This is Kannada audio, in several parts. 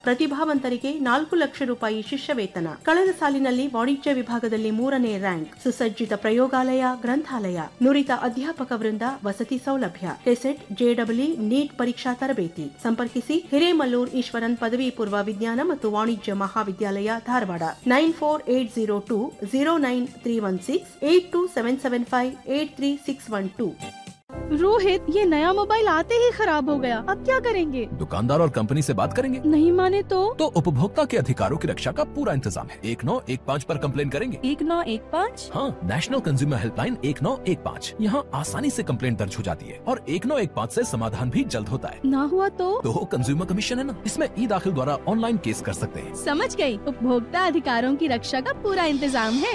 ಪ್ರತಿಭಾವಂತರಿಗೆ ನಾಲ್ಕು ಲಕ್ಷ ರೂಪಾಯಿ ಶಿಷ್ಯ ವೇತನ ಕಳೆದ ಸಾಲಿನಲ್ಲಿ ವಾಣಿಜ್ಯ ವಿಭಾಗದಲ್ಲಿ ಮೂರನೇ ರ್ಯಾಂಕ್ ಸುಸಜ್ಜಿತ ಪ್ರಯೋಗಾಲಯ ಗ್ರಂಥಾಲಯ ನುರಿತ ಅಧ್ಯಾಪಕ ವೃಂದ ವಸತಿ ಸೌಲಭ್ಯ ಕೆಸೆಟ್ ಜೆಡಬ್ಲ್ಯೂ ನೀಟ್ ಪರೀಕ್ಷಾ ತರಬೇತಿ ಸಂಪರ್ಕಿಸಿ ಹಿರೇಮಲ್ಲೂರ್ ಈಶ್ವರನ್ ಪದವಿ ಪೂರ್ವ ವಿಜ್ಞಾನ ಮತ್ತು ವಾಣಿಜ್ಯ ಮಹಾವಿದ್ಯಾಲಯ Dharwad nine four eight zero two zero nine three one six eight two seven seven five eight three six one two Rohit ये नया मोबाइल आते ही खराब हो गया अब क्या करेंगे दुकानदार और कंपनी से बात करेंगे नहीं माने तो तो उपभोक्ता के अधिकारों की रक्षा का पूरा इंतजाम है एक नौ एक पाँच पर कंप्लेन करेंगे एक नौ एक पाँच हाँ नेशनल कंज्यूमर हेल्पलाइन एक नौ एक पाँच यहाँ आसानी से कंप्लेन दर्ज हो जाती है और एक नौ एक पाँच ऐसी समाधान भी जल्द होता है ना हुआ तो तो कंज्यूमर कमीशन है ना इसमें ई दाखिल द्वारा ऑनलाइन केस कर सकते हैं समझ गई उपभोक्ता अधिकारों की रक्षा का पूरा इंतजाम है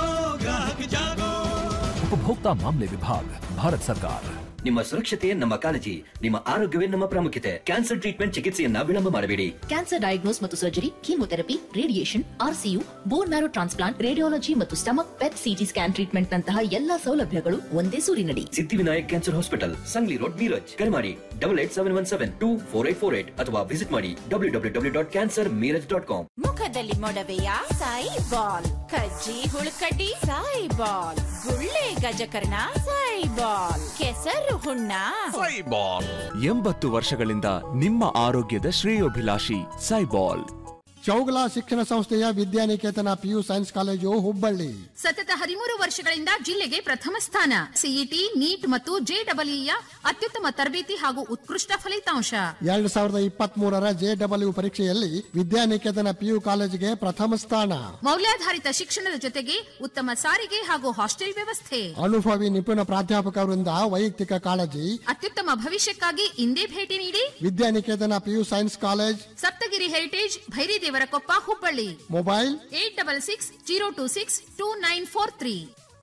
उपभोक्ता मामले विभाग भारत सरकार ನಿಮ್ಮ ಸುರಕ್ಷತೆ ನಮ್ಮ ಕಾಳಜಿ ನಿಮ್ಮ ಆರೋಗ್ಯವೇ ನಮ್ಮ ಪ್ರಾಮುಖ್ಯತೆ ಕ್ಯಾನ್ಸರ್ ಟ್ರೀಟ್ಮೆಂಟ್ ಚಿಕಿತ್ಸೆಯನ್ನ ವಿಳಂಬ ಮಾಡಬೇಡಿ ಕ್ಯಾನ್ಸರ್ ಡಯಾಗ್ನೋಸ್ ಮತ್ತು surgery chemotherapy radiation RCU bone marrow transplant radiology ಮತ್ತು stomach PET CT scan treatment ನಂತಹ ಎಲ್ಲಾ ಸೌಲಭ್ಯಗಳು ಒಂದೇ ಸೂರಿನಡಿ Siddhivinayak cancer hospital Sangli road Miraj ಕರೆ ಮಾಡಿ double eight seven one seven two four eight four eight ಅಥವಾ ವಿಸಿಟ್ ಮಾಡಿ W W W dot cancer Miraj dot com ಮುಖದಲ್ಲಿ ಮೊಡವೆಯ ಸಾಯಿ ಬಾಲ್ ಕಜ್ಜಿ ಹುಳುಕಡ್ಡಿ ಸಾಯಿ ಬಾಲ್ ಗುಳ್ಳೆ ಗಜಕರ್ಣ ಸಾಯಿ ಬಾಲ್ ಕೆಸರು ಹುಣ್ಣ ಎಂಬತ್ತು ವರ್ಷಗಳಿಂದ ನಿಮ್ಮ ಆರೋಗ್ಯದ ಶ್ರೇಯೋಭಿಲಾಷಿ ಸೈಬಾಲ್ ಚೌಗಲ ಶಿಕ್ಷಣ ಸಂಸ್ಥೆಯ Vidyaniketan PU science college Hubballi ಸತತ ಹದಿಮೂರು ವರ್ಷಗಳಿಂದ ಜಿಲ್ಲೆಗೆ ಪ್ರಥಮ ಸ್ಥಾನ ಸಿಇಟಿ ನೀಟ್ ಮತ್ತು ಜೆಡಬ್ಲ್ಯೂಯ ಅತ್ಯುತ್ತಮ ತರಬೇತಿ ಹಾಗೂ ಉತ್ಕೃಷ್ಟ ಫಲಿತಾಂಶ ಎರಡ್ ಸಾವಿರದ ಇಪ್ಪತ್ತ್ ಮೂರರ ಜೆಡಬ್ಲ್ಯೂ ಪರೀಕ್ಷೆಯಲ್ಲಿ ವಿದ್ಯಾನಿಕೇತನ ಪಿಯು ಕಾಲೇಜಿಗೆ ಪ್ರಥಮ ಸ್ಥಾನ ಮೌಲ್ಯಾಧಾರಿತ ಶಿಕ್ಷಣದ ಜೊತೆಗೆ ಉತ್ತಮ ಸಾರಿಗೆ ಹಾಗೂ ಹಾಸ್ಟೆಲ್ ವ್ಯವಸ್ಥೆ ಅನುಭವಿ ನಿಪುಣ ಪ್ರಾಧ್ಯಾಪಕರಿಂದ ವೈಯಕ್ತಿಕ ಕಾಳಜಿ ಅತ್ಯುತ್ತಮ ಭವಿಷ್ಯಕ್ಕಾಗಿ ಇಂದೇ ಭೇಟಿ ನೀಡಿ Vidyaniketan PU science college Saptagiri heritage Bhairidevarakoppa Hubballi mobile eight double six zero two six two nine four three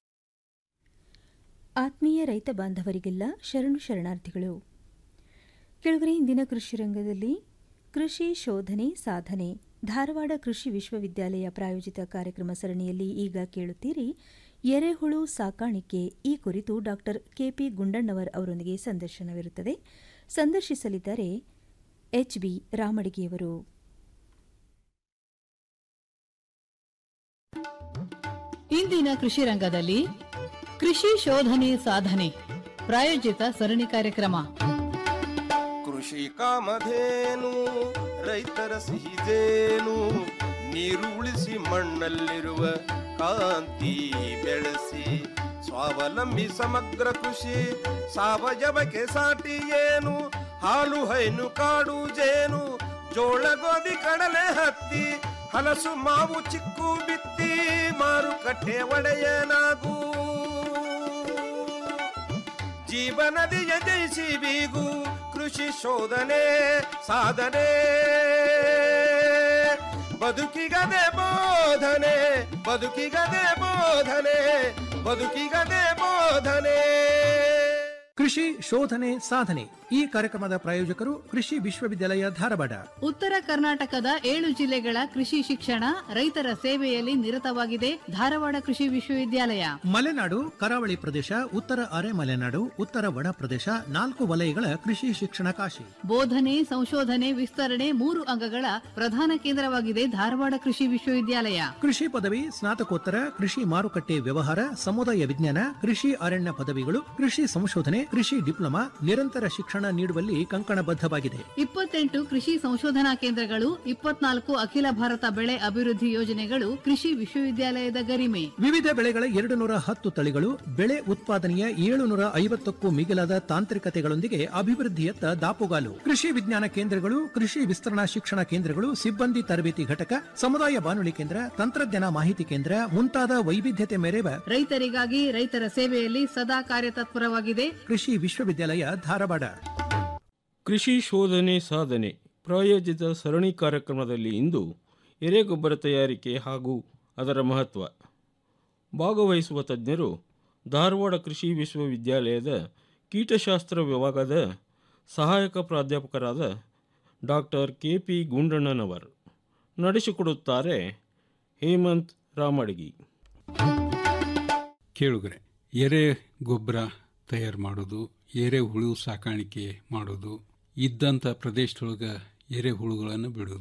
ಆತ್ಮೀಯ ರೈತ ಬಾಂಧವರಿಗೆಲ್ಲ ಶರಣು ಶರಣಾರ್ಥಿಗಳು ಕೆಳಗರೆ ಇಂದಿನ ಕೃಷಿ ರಂಗದಲ್ಲಿ ಕೃಷಿ ಶೋಧನೆ ಸಾಧನೆ ಧಾರವಾಡ ಕೃಷಿ ವಿಶ್ವವಿದ್ಯಾಲಯ ಪ್ರಾಯೋಜಿತ ಕಾರ್ಯಕ್ರಮ ಸರಣಿಯಲ್ಲಿ ಈಗ ಕೇಳುತ್ತೀರಿ ಎರೆಹುಳು ಸಾಕಾಣಿಕೆ ಈ ಕುರಿತು ಡಾಕ್ಟರ್ ಕೆಪಿ ಗುಂಡಣ್ಣವರ್ ಅವರೊಂದಿಗೆ ಸಂದರ್ಶನವಿರುತ್ತದೆ ಸಂದರ್ಶಿಸಲಿದ್ದಾರೆ ಎಚ್ಬಿ ರಾಮಡಿಗೆಯವರು ಇಂದಿನ ಕೃಷಿ ರಂಗದಲ್ಲಿ ಕೃಷಿ ಶೋಧನೆ ಸಾಧನೆ ಪ್ರಾಯೋಜಿತ ಸರಣಿ ಕಾರ್ಯಕ್ರಮ ಕೃಷಿ ಕಾಮಧೇನು ರೈತರ ಸಿಹಿದೇನು ನೀರು ಉಳಿಸಿ ಮಣ್ಣಲ್ಲಿರುವ ಕಾಂತಿ ಬೆಳೆಸಿ ಸ್ವಾವಲಂಬಿ ಸಮಗ್ರ ಕೃಷಿ ಸಾವಯವಕ್ಕೆ ಸಾಟಿ ಏನು ಹಾಲು ಹೈನು ಕಾಡು ಜೇನು ಜೋಳ ಗೋಧಿ ಕಡಲೆ ಹತ್ತಿ ಹಲಸು ಮಾವು ಚಿಕ್ಕು ಬಿತ್ತಿ ಮಾರುಕಟ್ಟೆ ಒಡೆಯನಾಗೂ ಜೀವನದಿಯ ಜಯಿಸಿ ಬೀಗು ಕೃಷಿ ಶೋಧನೆ ಸಾಧನೆ ಬದುಕಿಗದೆ ಬೋಧನೆ ಬದುಕಿಗದೆ ಬೋಧನೆ ಬದುಕಿಗದೆ ಬೋಧನೆ ಕೃಷಿ ಶೋಧನೆ ಸಾಧನೆ ಈ ಕಾರ್ಯಕ್ರಮದ ಪ್ರಾಯೋಜಕರು ಕೃಷಿ ವಿಶ್ವವಿದ್ಯಾಲಯ ಧಾರವಾಡ ಉತ್ತರ ಕರ್ನಾಟಕದ ಏಳು ಜಿಲ್ಲೆಗಳ ಕೃಷಿ ಶಿಕ್ಷಣ ರೈತರ ಸೇವೆಯಲ್ಲಿ ನಿರತವಾಗಿದೆ ಧಾರವಾಡ ಕೃಷಿ ವಿಶ್ವವಿದ್ಯಾಲಯ ಮಲೆನಾಡು ಕರಾವಳಿ ಪ್ರದೇಶ ಉತ್ತರ ಅರೆ ಮಲೆನಾಡು ಉತ್ತರ ಒಣ ಪ್ರದೇಶ ನಾಲ್ಕು ವಲಯಗಳ ಕೃಷಿ ಶಿಕ್ಷಣ ಕಾಶಿ ಬೋಧನೆ ಸಂಶೋಧನೆ ವಿಸ್ತರಣೆ ಮೂರು ಅಂಗಗಳ ಪ್ರಧಾನ ಕೇಂದ್ರವಾಗಿದೆ ಧಾರವಾಡ ಕೃಷಿ ವಿಶ್ವವಿದ್ಯಾಲಯ ಕೃಷಿ ಪದವಿ ಸ್ನಾತಕೋತ್ತರ ಕೃಷಿ ಮಾರುಕಟ್ಟೆ ವ್ಯವಹಾರ ಸಮುದಾಯ ವಿಜ್ಞಾನ ಕೃಷಿ ಅರಣ್ಯ ಪದವಿಗಳು ಕೃಷಿ ಸಂಶೋಧನೆ ಕೃಷಿ ಡಿಪ್ಲೊಮಾ ನಿರಂತರ ಶಿಕ್ಷಣ ನೀಡುವಲ್ಲಿ ಕಂಕಣಬದ್ಧವಾಗಿದೆ ಇಪ್ಪತ್ತೆಂಟು ಕೃಷಿ ಸಂಶೋಧನಾ ಕೇಂದ್ರಗಳು ಇಪ್ಪತ್ನಾಲ್ಕು ಅಖಿಲ ಭಾರತ ಬೆಳೆ ಅಭಿವೃದ್ಧಿ ಯೋಜನೆಗಳು ಕೃಷಿ ವಿಶ್ವವಿದ್ಯಾಲಯದ ಗರಿಮೆ ವಿವಿಧ ಬೆಳೆಗಳ ಎರಡು ನೂರ ಹತ್ತು ತಳಿಗಳು ಬೆಳೆ ಉತ್ಪಾದನೆಯ ಏಳು ನೂರ ಐವತ್ತಕ್ಕೂ ಮಿಗಿಲಾದ ತಾಂತ್ರಿಕತೆಗಳೊಂದಿಗೆ ಅಭಿವೃದ್ಧಿಯತ್ತ ದಾಪುಗಾಲು ಕೃಷಿ ವಿಜ್ಞಾನ ಕೇಂದ್ರಗಳು ಕೃಷಿ ವಿಸ್ತರಣಾ ಶಿಕ್ಷಣ ಕೇಂದ್ರಗಳು ಸಿಬ್ಬಂದಿ ತರಬೇತಿ ಘಟಕ ಸಮುದಾಯ ಬಾನುಲಿ ಕೇಂದ್ರ ತಂತ್ರಜ್ಞಾನ ಮಾಹಿತಿ ಕೇಂದ್ರ ಮುಂತಾದ ವೈವಿಧ್ಯತೆ ಮೆರೆವ ರೈತರಿಗಾಗಿ ರೈತರ ಸೇವೆಯಲ್ಲಿ ಸದಾ ಕಾರ್ಯತತ್ಪರವಾಗಿದೆ ಕೃಷಿ ವಿಶ್ವವಿದ್ಯಾಲಯ ಧಾರವಾಡ ಕೃಷಿ ಶೋಧನೆ ಸಾಧನೆ ಪ್ರಾಯೋಜಿತ ಸರಣಿ ಕಾರ್ಯಕ್ರಮದಲ್ಲಿ ಇಂದು ಎರೆಗೊಬ್ಬರ ತಯಾರಿಕೆ ಹಾಗೂ ಅದರ ಮಹತ್ವ ಭಾಗವಹಿಸುವ ತಜ್ಞರು ಧಾರವಾಡ ಕೃಷಿ ವಿಶ್ವವಿದ್ಯಾಲಯದ ಕೀಟಶಾಸ್ತ್ರ ವಿಭಾಗದ ಸಹಾಯಕ ಪ್ರಾಧ್ಯಾಪಕರಾದ ಡಾಕ್ಟರ್ ಕೆ ಪಿ ಗುಂಡಣ್ಣನವರ್ ನಡೆಸಿಕೊಡುತ್ತಾರೆ ಹೇಮಂತ್ ರಾಮಡಿಗಿ ಕೇಳುಗರೆ ಎರೆ ಗೊಬ್ಬರ ತಯಾರು ಮಾಡೋದು ಎರೆ ಹುಳು ಸಾಕಾಣಿಕೆ ಮಾಡೋದು ಇದ್ದಂಥ ಪ್ರದೇಶದೊಳಗೆ ಎರೆ ಹುಳುಗಳನ್ನು ಬಿಡೋದು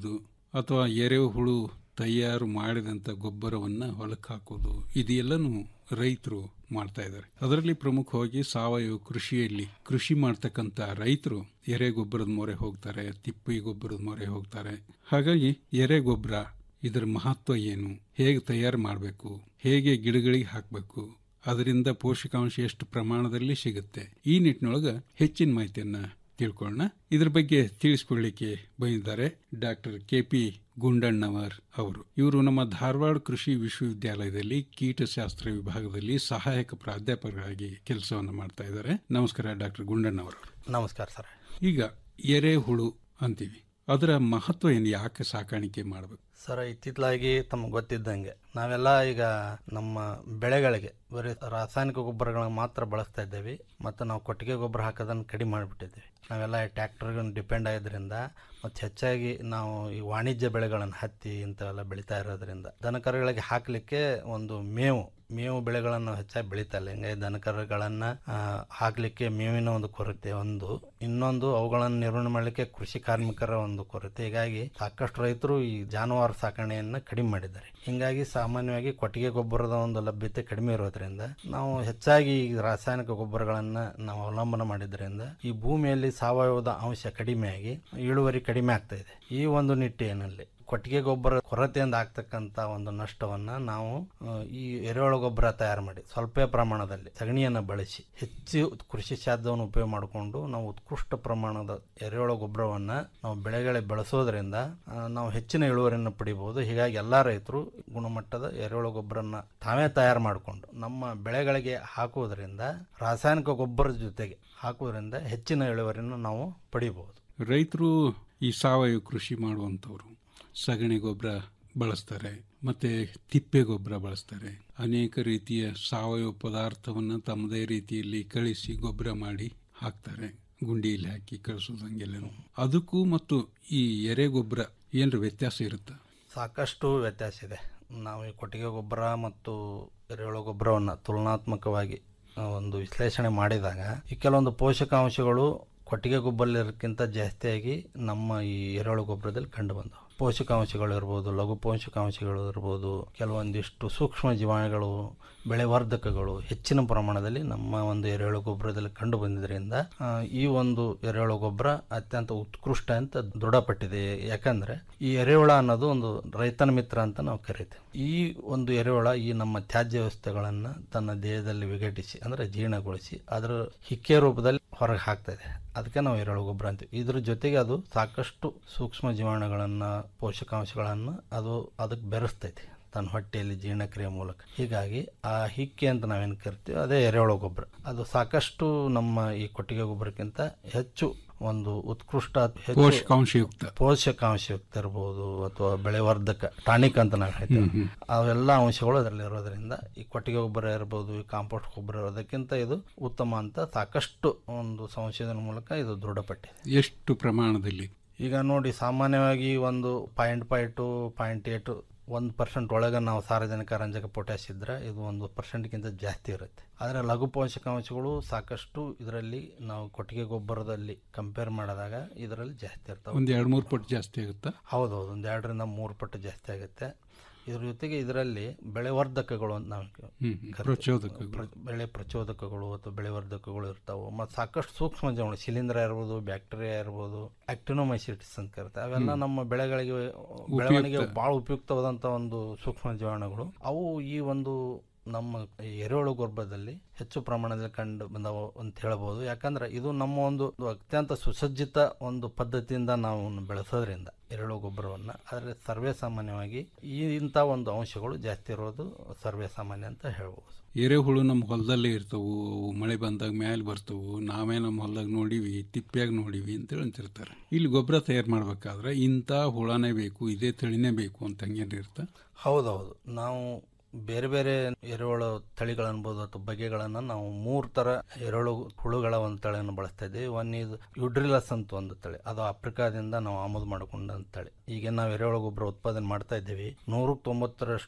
ಅಥವಾ ಎರೆಹುಳು ತಯಾರು ಮಾಡಿದಂಥ ಗೊಬ್ಬರವನ್ನು ಹೊಲಕ್ಕೆ ಹಾಕೋದು ಇದೆಲ್ಲನೂ ರೈತರು ಮಾಡ್ತಾ ಇದ್ದಾರೆ ಅದರಲ್ಲಿ ಪ್ರಮುಖವಾಗಿ ಸಾವಯವ ಕೃಷಿಯಲ್ಲಿ ಕೃಷಿ ಮಾಡ್ತಕ್ಕಂಥ ರೈತರು ಎರೆ ಗೊಬ್ಬರದ ಮೊರೆ ಹೋಗ್ತಾರೆ ತಿಪ್ಪಿ ಗೊಬ್ಬರದ ಮೊರೆ ಹೋಗ್ತಾರೆ ಹಾಗಾಗಿ ಎರೆ ಗೊಬ್ಬರ ಇದರ ಮಹತ್ವ ಏನು ಹೇಗೆ ತಯಾರು ಮಾಡಬೇಕು ಹೇಗೆ ಗಿಡಗಳಿಗೆ ಹಾಕಬೇಕು ಅದರಿಂದ ಪೋಷಕಾಂಶ ಎಷ್ಟು ಪ್ರಮಾಣದಲ್ಲಿ ಸಿಗುತ್ತೆ ಈ ನಿಟ್ಟಿನೊಳಗೆ ಹೆಚ್ಚಿನ ಮಾಹಿತಿಯನ್ನ ತಿಳ್ಕೊಳ್ಳೋಣ ಇದ್ರ ಬಗ್ಗೆ ತಿಳಿಸ್ಕೊಡ್ಲಿಕ್ಕೆ ಬಂದಿದ್ದಾರೆ ಡಾಕ್ಟರ್ ಕೆ ಪಿ ಗುಂಡಣ್ಣವರ್ ಅವರು ಇವರು ನಮ್ಮ ಧಾರವಾಡ ಕೃಷಿ ವಿಶ್ವವಿದ್ಯಾಲಯದಲ್ಲಿ ಕೀಟಶಾಸ್ತ್ರ ವಿಭಾಗದಲ್ಲಿ ಸಹಾಯಕ ಪ್ರಾಧ್ಯಾಪಕರಾಗಿ ಕೆಲಸವನ್ನು ಮಾಡ್ತಾ ಇದ್ದಾರೆ ನಮಸ್ಕಾರ ಡಾಕ್ಟರ್ ಗುಂಡಣ್ಣವರ್ ನಮಸ್ಕಾರ ಸರ್ ಈಗ ಎರೆಹುಳು ಅಂತೀವಿ ಅದರ ಮಹತ್ವ ಏನು ಯಾಕೆ ಸಾಕಾಣಿಕೆ ಮಾಡಬೇಕು ಸರ್ ಇತ್ತಿತ್ತಲಾಗಿ ತಮಗೆ ಗೊತ್ತಿದ್ದಂಗೆ ನಾವೆಲ್ಲ ಈಗ ನಮ್ಮ ಬೆಳೆಗಳಿಗೆ ಬರೀ ರಾಸಾಯನಿಕ ಗೊಬ್ಬರಗಳನ್ನ ಮಾತ್ರ ಬಳಸ್ತಾ ಇದ್ದೇವೆ ಮತ್ತು ನಾವು ಕೊಟ್ಟಿಗೆ ಗೊಬ್ಬರ ಹಾಕೋದನ್ನು ಕಡಿಮೆ ಮಾಡಿಬಿಟ್ಟಿದ್ದೀವಿ ನಾವೆಲ್ಲ ಟ್ಯಾಕ್ಟರ್ಗೆ ಡಿಪೆಂಡ್ ಆಗಿದ್ದರಿಂದ ಮತ್ತು ಹೆಚ್ಚಾಗಿ ನಾವು ಈ ವಾಣಿಜ್ಯ ಬೆಳೆಗಳನ್ನು ಹತ್ತಿ ಇಂಥವೆಲ್ಲ ಬೆಳೀತಾ ಇರೋದ್ರಿಂದ ದನಕರುಗಳಿಗೆ ಹಾಕಲಿಕ್ಕೆ ಒಂದು ಮೇವು ಮೇವು ಬೆಳೆಗಳನ್ನು ಹೆಚ್ಚಾಗಿ ಬೆಳೀತಾ ಇಲ್ಲ ಹಿಂಗಾಗಿ ದನಕರುಗಳನ್ನು ಆ, ಹಾಕ್ಲಿಕ್ಕೆ ಮೇವಿನ ಒಂದು ಕೊರತೆ ಒಂದು ಇನ್ನೊಂದು ಅವುಗಳನ್ನು ನಿರ್ವಹಣೆ ಮಾಡಲಿಕ್ಕೆ ಕೃಷಿ ಕಾರ್ಮಿಕರ ಒಂದು ಕೊರತೆ ಹೀಗಾಗಿ ಸಾಕಷ್ಟು ರೈತರು ಈ ಜಾನುವಾರು ಸಾಕಣೆಯನ್ನು ಕಡಿಮೆ ಮಾಡಿದ್ದಾರೆ ಹಿಂಗಾಗಿ ಸಾಮಾನ್ಯವಾಗಿ ಕೊಟ್ಟಿಗೆ ಗೊಬ್ಬರದ ಒಂದು ಲಭ್ಯತೆ ಕಡಿಮೆ ಇರೋದ್ರಿಂದ ನಾವು ಹೆಚ್ಚಾಗಿ ಈ ರಾಸಾಯನಿಕ ಗೊಬ್ಬರಗಳನ್ನು ನಾವು ಅವಲಂಬನೆ ಮಾಡಿದ್ರಿಂದ ಈ ಭೂಮಿಯಲ್ಲಿ ಸಾವಯವದ ಅಂಶ ಕಡಿಮೆಯಾಗಿ ಇಳುವರಿ ಕಡಿಮೆ ಆಗ್ತಾ ಇದೆ ಈ ಒಂದು ನಿಟ್ಟಿನಲ್ಲಿ ಕೊಟ್ಟಿಗೆ ಗೊಬ್ಬರ ಕೊರತೆಯಿಂದ ಆಗ್ತಕ್ಕಂಥ ಒಂದು ನಷ್ಟವನ್ನು ನಾವು ಆ, ಈ ಎರೆಹುಳು ಗೊಬ್ಬರ ತಯಾರು ಮಾಡಿ ಸ್ವಲ್ಪ ಪ್ರಮಾಣದಲ್ಲಿ ಸಗಣಿಯನ್ನು ಬಳಸಿ ಹೆಚ್ಚು ಕೃಷಿ ಶಾದ್ಯವನ್ನು ಉಪಯೋಗ ಮಾಡಿಕೊಂಡು ನಾವು ಉತ್ಕೃಷ್ಟ ಪ್ರಮಾಣದ ಎರೆಹುಳು ಗೊಬ್ಬರವನ್ನು ನಾವು ಬೆಳೆಗಳಿಗೆ ಬಳಸೋದ್ರಿಂದ ಆ, ನಾವು ಹೆಚ್ಚಿನ ಇಳುವರಿಯನ್ನು ಪಡಿಬಹುದು ಹೀಗಾಗಿ ಎಲ್ಲ ರೈತರು ಗುಣಮಟ್ಟದ ಎರೆಹುಳು ಗೊಬ್ಬರನ್ನ ತಾವೇ ತಯಾರು ಮಾಡಿಕೊಂಡು ನಮ್ಮ ಬೆಳೆಗಳಿಗೆ ಹಾಕುವುದರಿಂದ ರಾಸಾಯನಿಕ ಗೊಬ್ಬರದ ಜೊತೆಗೆ ಹಾಕುವುದರಿಂದ ಹೆಚ್ಚಿನ ಇಳುವರಿಯನ್ನು ನಾವು ಪಡಿಬಹುದು ರೈತರು ಈ ಸಾವಯವ ಕೃಷಿ ಮಾಡುವಂಥವ್ರು ಸಗಣಿ ಗೊಬ್ಬರ ಬಳಸ್ತಾರೆ ಮತ್ತೆ ತಿಪ್ಪೆ ಗೊಬ್ಬರ ಬಳಸ್ತಾರೆ ಅನೇಕ ರೀತಿಯ ಸಾವಯವ ಪದಾರ್ಥವನ್ನು ತಮ್ಮದೇ ರೀತಿಯಲ್ಲಿ ಕಳಿಸಿ ಗೊಬ್ಬರ ಮಾಡಿ ಹಾಕ್ತಾರೆ ಗುಂಡಿಯಲ್ಲಿ ಹಾಕಿ ಕಳಿಸೋದು ಹಂಗೆಲ್ಲನು ಅದಕ್ಕೂ ಮತ್ತು ಈ ಎರೆ ಗೊಬ್ಬರ ಏನ್ರ ವ್ಯತ್ಯಾಸ ಇರುತ್ತಾ ಸಾಕಷ್ಟು ವ್ಯತ್ಯಾಸ ಇದೆ ನಾವು ಈ ಕೊಟ್ಟಿಗೆ ಗೊಬ್ಬರ ಮತ್ತು ಎರೆಹುಳು ಗೊಬ್ಬರವನ್ನು ತುಲನಾತ್ಮಕವಾಗಿ ಆ, ಒಂದು ವಿಶ್ಲೇಷಣೆ ಮಾಡಿದಾಗ ಈ ಕೆಲವೊಂದು ಪೋಷಕಾಂಶಗಳು ಕೊಟ್ಟಿಗೆ ಗೊಬ್ಬರಕ್ಕಿಂತ ಜಾಸ್ತಿಯಾಗಿ ನಮ್ಮ ಈ ಎರೆಹುಳು ಗೊಬ್ಬರದಲ್ಲಿ ಕಂಡು ಬಂದವು ಪೋಷಕಾಂಶಗಳು ಇರ್ಬೋದು ಲಘು ಪೋಷಕಾಂಶಗಳು ಇರ್ಬೋದು ಕೆಲವೊಂದಿಷ್ಟು ಸೂಕ್ಷ್ಮ ಜೀವಾಣುಗಳು ಬೆಳೆ ವರ್ಧಕಗಳು ಹೆಚ್ಚಿನ ಪ್ರಮಾಣದಲ್ಲಿ ನಮ್ಮ ಒಂದು ಎರೆಹುಳು ಗೊಬ್ಬರದಲ್ಲಿ ಕಂಡು ಬಂದಿದ್ದರಿಂದ ಆ, ಈ ಒಂದು ಎರೆಹುಳು ಗೊಬ್ಬರ ಅತ್ಯಂತ ಉತ್ಕೃಷ್ಟ ಅಂತ ದೃಢಪಟ್ಟಿದೆ ಯಾಕಂದ್ರೆ ಈ ಎರೆಹುಳ ಅನ್ನೋದು ಒಂದು ರೈತನ ಮಿತ್ರ ಅಂತ ನಾವು ಕರಿತೇವೆ ಈ ಒಂದು ಎರೆಹುಳ ಈ ನಮ್ಮ ತ್ಯಾಜ್ಯ ವ್ಯವಸ್ಥೆಗಳನ್ನು ತನ್ನ ದೇಹದಲ್ಲಿ ವಿಘಟಿಸಿ ಅಂದ್ರೆ ಜೀರ್ಣಗೊಳಿಸಿ ಅದರ ಹಿಕ್ಕೆ ರೂಪದಲ್ಲಿ ಹೊರಗೆ ಹಾಕ್ತಾ ಇದೆ ಅದಕ್ಕೆ ನಾವು ಎರೆಹುಳು ಗೊಬ್ಬರ ಅಂತೀವಿ ಇದ್ರ ಜೊತೆಗೆ ಅದು ಸಾಕಷ್ಟು ಸೂಕ್ಷ್ಮ ಜೀವಾಣುಗಳನ್ನು ಪೋಷಕಾಂಶಗಳನ್ನು ಅದು ಅದಕ್ಕೆ ಬೆರೆಸ್ತೈತಿ ತನ್ನ ಹೊಟ್ಟೆಯಲ್ಲಿ ಜೀರ್ಣಕ್ರಿಯೆ ಮೂಲಕ ಹೀಗಾಗಿ ಆ ಹಿಕ್ಕೆ ಅಂತ ನಾವೇನು ಕರಿತೀವಿ ಅದೇ ಎರೆಹುಳು ಗೊಬ್ಬರ ಅದು ಸಾಕಷ್ಟು ನಮ್ಮ ಈ ಕೊಟ್ಟಿಗೆ ಗೊಬ್ಬರಕ್ಕಿಂತ ಹೆಚ್ಚು ಒಂದು ಉತ್ಕೃಷ್ಟ ಹೆಚ್ಚು ಪೋಷಕಾಂಶಯುಕ್ತ. ಪೋಷಕಾಂಶಯುಕ್ತ ಇರ್ಬೋದು ಅಥವಾ ಬೆಳೆವರ್ಧಕ ಟಾನಿಕ್ ಅಂತ ನಾವು ಹೇಳ್ತೇವೆ ಹ್ಮ್, ಹ್ಮ್. ಅವೆಲ್ಲ ಅಂಶಗಳು ಅದರಲ್ಲಿ ಇರೋದ್ರಿಂದ ಈ ಕೊಟ್ಟಿಗೆ ಗೊಬ್ಬರ ಇರ್ಬೋದು ಈ ಕಾಂಪೋಸ್ಟ್ ಗೊಬ್ಬರ ಇರೋದಕ್ಕಿಂತ ಇದು ಉತ್ತಮ ಅಂತ ಸಾಕಷ್ಟು ಒಂದು ಸಂಶೋಧನೆ ಮೂಲಕ ಇದು ದೃಢಪಟ್ಟಿದೆ ಎಷ್ಟು ಪ್ರಮಾಣದಲ್ಲಿ ಈಗ ನೋಡಿ ಸಾಮಾನ್ಯವಾಗಿ ಒಂದು ಪಾಯಿಂಟ್ ಫೈವ್ ಟು ಪಾಯಿಂಟ್ ಏಟು ಒಂದು ಪರ್ಸೆಂಟ್ ಒಳಗೆ ನಾವು ಸಾರ್ವಜನಿಕ ರಂಜಕ ಪೊಟ್ಯಾಶ್ ಇದ್ದರೆ ಇದು ಒಂದು ಪರ್ಸೆಂಟ್ಗಿಂತ ಜಾಸ್ತಿ ಇರುತ್ತೆ ಆದರೆ ಲಘು ಪೋಷಕಾಂಶಗಳು ಸಾಕಷ್ಟು ಇದರಲ್ಲಿ ನಾವು ಕೊಟ್ಟಿಗೆ ಗೊಬ್ಬರದಲ್ಲಿ ಕಂಪೇರ್ ಮಾಡಿದಾಗ ಇದರಲ್ಲಿ ಜಾಸ್ತಿ ಇರ್ತವೆ ಒಂದ್ ಎರಡ್ ಮೂರು ಪಟ್ಟು ಜಾಸ್ತಿ ಆಗುತ್ತಾ ಹೌದೌದು ಒಂದು ಎರಡರಿಂದ ಮೂರು ಪಟ್ಟು ಜಾಸ್ತಿ ಆಗುತ್ತೆ ಇದ್ರ ಜೊತೆಗೆ ಇದರಲ್ಲಿ ಬೆಳೆವರ್ಧಕಗಳು ಅಂತ ನಾವು ಹ್ಮ್, ಕರಿತೀವಿ. ಪ್ರಚೋದಕಗಳು. ಪ್ರ- ಬೆಳೆ ಪ್ರಚೋದಕಗಳು ಅಥವಾ ಬೆಳೆವರ್ಧಕಗಳು ಇರ್ತಾವೆ ಮತ್ತು ಸಾಕಷ್ಟು ಸೂಕ್ಷ್ಮ ಜೀವಾಣು ಶಿಲೀಂಧ್ರ ಇರ್ಬೋದು ಬ್ಯಾಕ್ಟೀರಿಯಾ ಇರ್ಬೋದು ಆಕ್ಟಿನೋಮೈಸಿಟಿಸ್ ಅಂತ ಕರಿತಾರೆ ಅವೆಲ್ಲ ಹ್ಮ್. ನಮ್ಮ ಬೆಳೆಗಳಿಗೆ ಬೆಳವಣಿಗೆ ಉಪಯುಕ್ತ. ಭಾಳ ಉಪಯುಕ್ತವಾದಂಥ ಒಂದು ಸೂಕ್ಷ್ಮ ಜೀವಾಣುಗಳು ಅವು ಈ ಒಂದು ನಮ್ಮ ಈ ಎರೆಹುಳು ಗೊಬ್ಬರದಲ್ಲಿ ಹೆಚ್ಚು ಪ್ರಮಾಣದಲ್ಲಿ ಕಂಡು ಬಂದವು ಅಂತ ಹೇಳ್ಬೋದು ಯಾಕಂದ್ರೆ ಇದು ನಮ್ಮ ಒಂದು ಒಂದು ಅತ್ಯಂತ ಸುಸಜ್ಜಿತ ಒಂದು ಪದ್ಧತಿಯಿಂದ ನಾವು ಬೆಳೆಸೋದ್ರಿಂದ ಎರೆಹುಳು ಗೊಬ್ಬರವನ್ನು ಆದರೆ ಸರ್ವೇ ಸಾಮಾನ್ಯವಾಗಿ ಈ ಇಂಥ ಒಂದು ಅಂಶಗಳು ಜಾಸ್ತಿ ಇರೋದು ಸರ್ವೇ ಸಾಮಾನ್ಯ ಅಂತ ಹೇಳ್ಬೋದು ಎರೆಹುಳು ನಮ್ಮ ಹೊಲದಲ್ಲೇ ಇರ್ತವು ಅವು ಮಳೆ ಬಂದಾಗ ಮ್ಯಾಲೆ ಬರ್ತವು ನಾವೇ ನಮ್ಮ ಹೊಲದಾಗ ನೋಡಿವಿ ತಿಪ್ಪ್ಯಾಗ ನೋಡಿವಿ ಅಂತೇಳಿ ಅಂತಿರ್ತಾರೆ ಇಲ್ಲಿ ಗೊಬ್ಬರ ತಯಾರು ಮಾಡ್ಬೇಕಾದ್ರೆ ಇಂಥ ಹುಳನೇ ಬೇಕು ಇದೇ ತಳಿನೇ ಬೇಕು ಅಂತ ಹಂಗೇನು ಇರ್ತಾ ಹೌದೌದು ನಾವು ಬೇರೆ ಬೇರೆ ಎರೆಹುಳು ತಳಿಗಳನ್ಬೋದು ಅಥವಾ ಬಗೆಗಳನ್ನು ನಾವು ಮೂರು ಥರ ಎರೆಹುಳು ಹುಳುಗಳ ಒಂದು ತಳಿಯನ್ನು ಬಳಸ್ತಾ ಇದ್ದೀವಿ ಒನ್ ಇದು ಯುಡ್ರಿಲಸ್ ಅಂತ ಒಂದು ತಳಿ ಅದು ಆಫ್ರಿಕಾದಿಂದ ನಾವು ಆಮದು ಮಾಡಿಕೊಂಡಂತ ತಳಿ ಈಗ ನಾವು ಎರೆಹುಳು ಗೊಬ್ಬರ ಉತ್ಪಾದನೆ ಮಾಡ್ತಾ ಇದ್ದೀವಿ ನೂರಕ್ಕೆ ತೊಂಬತ್ತರಷ್ಟು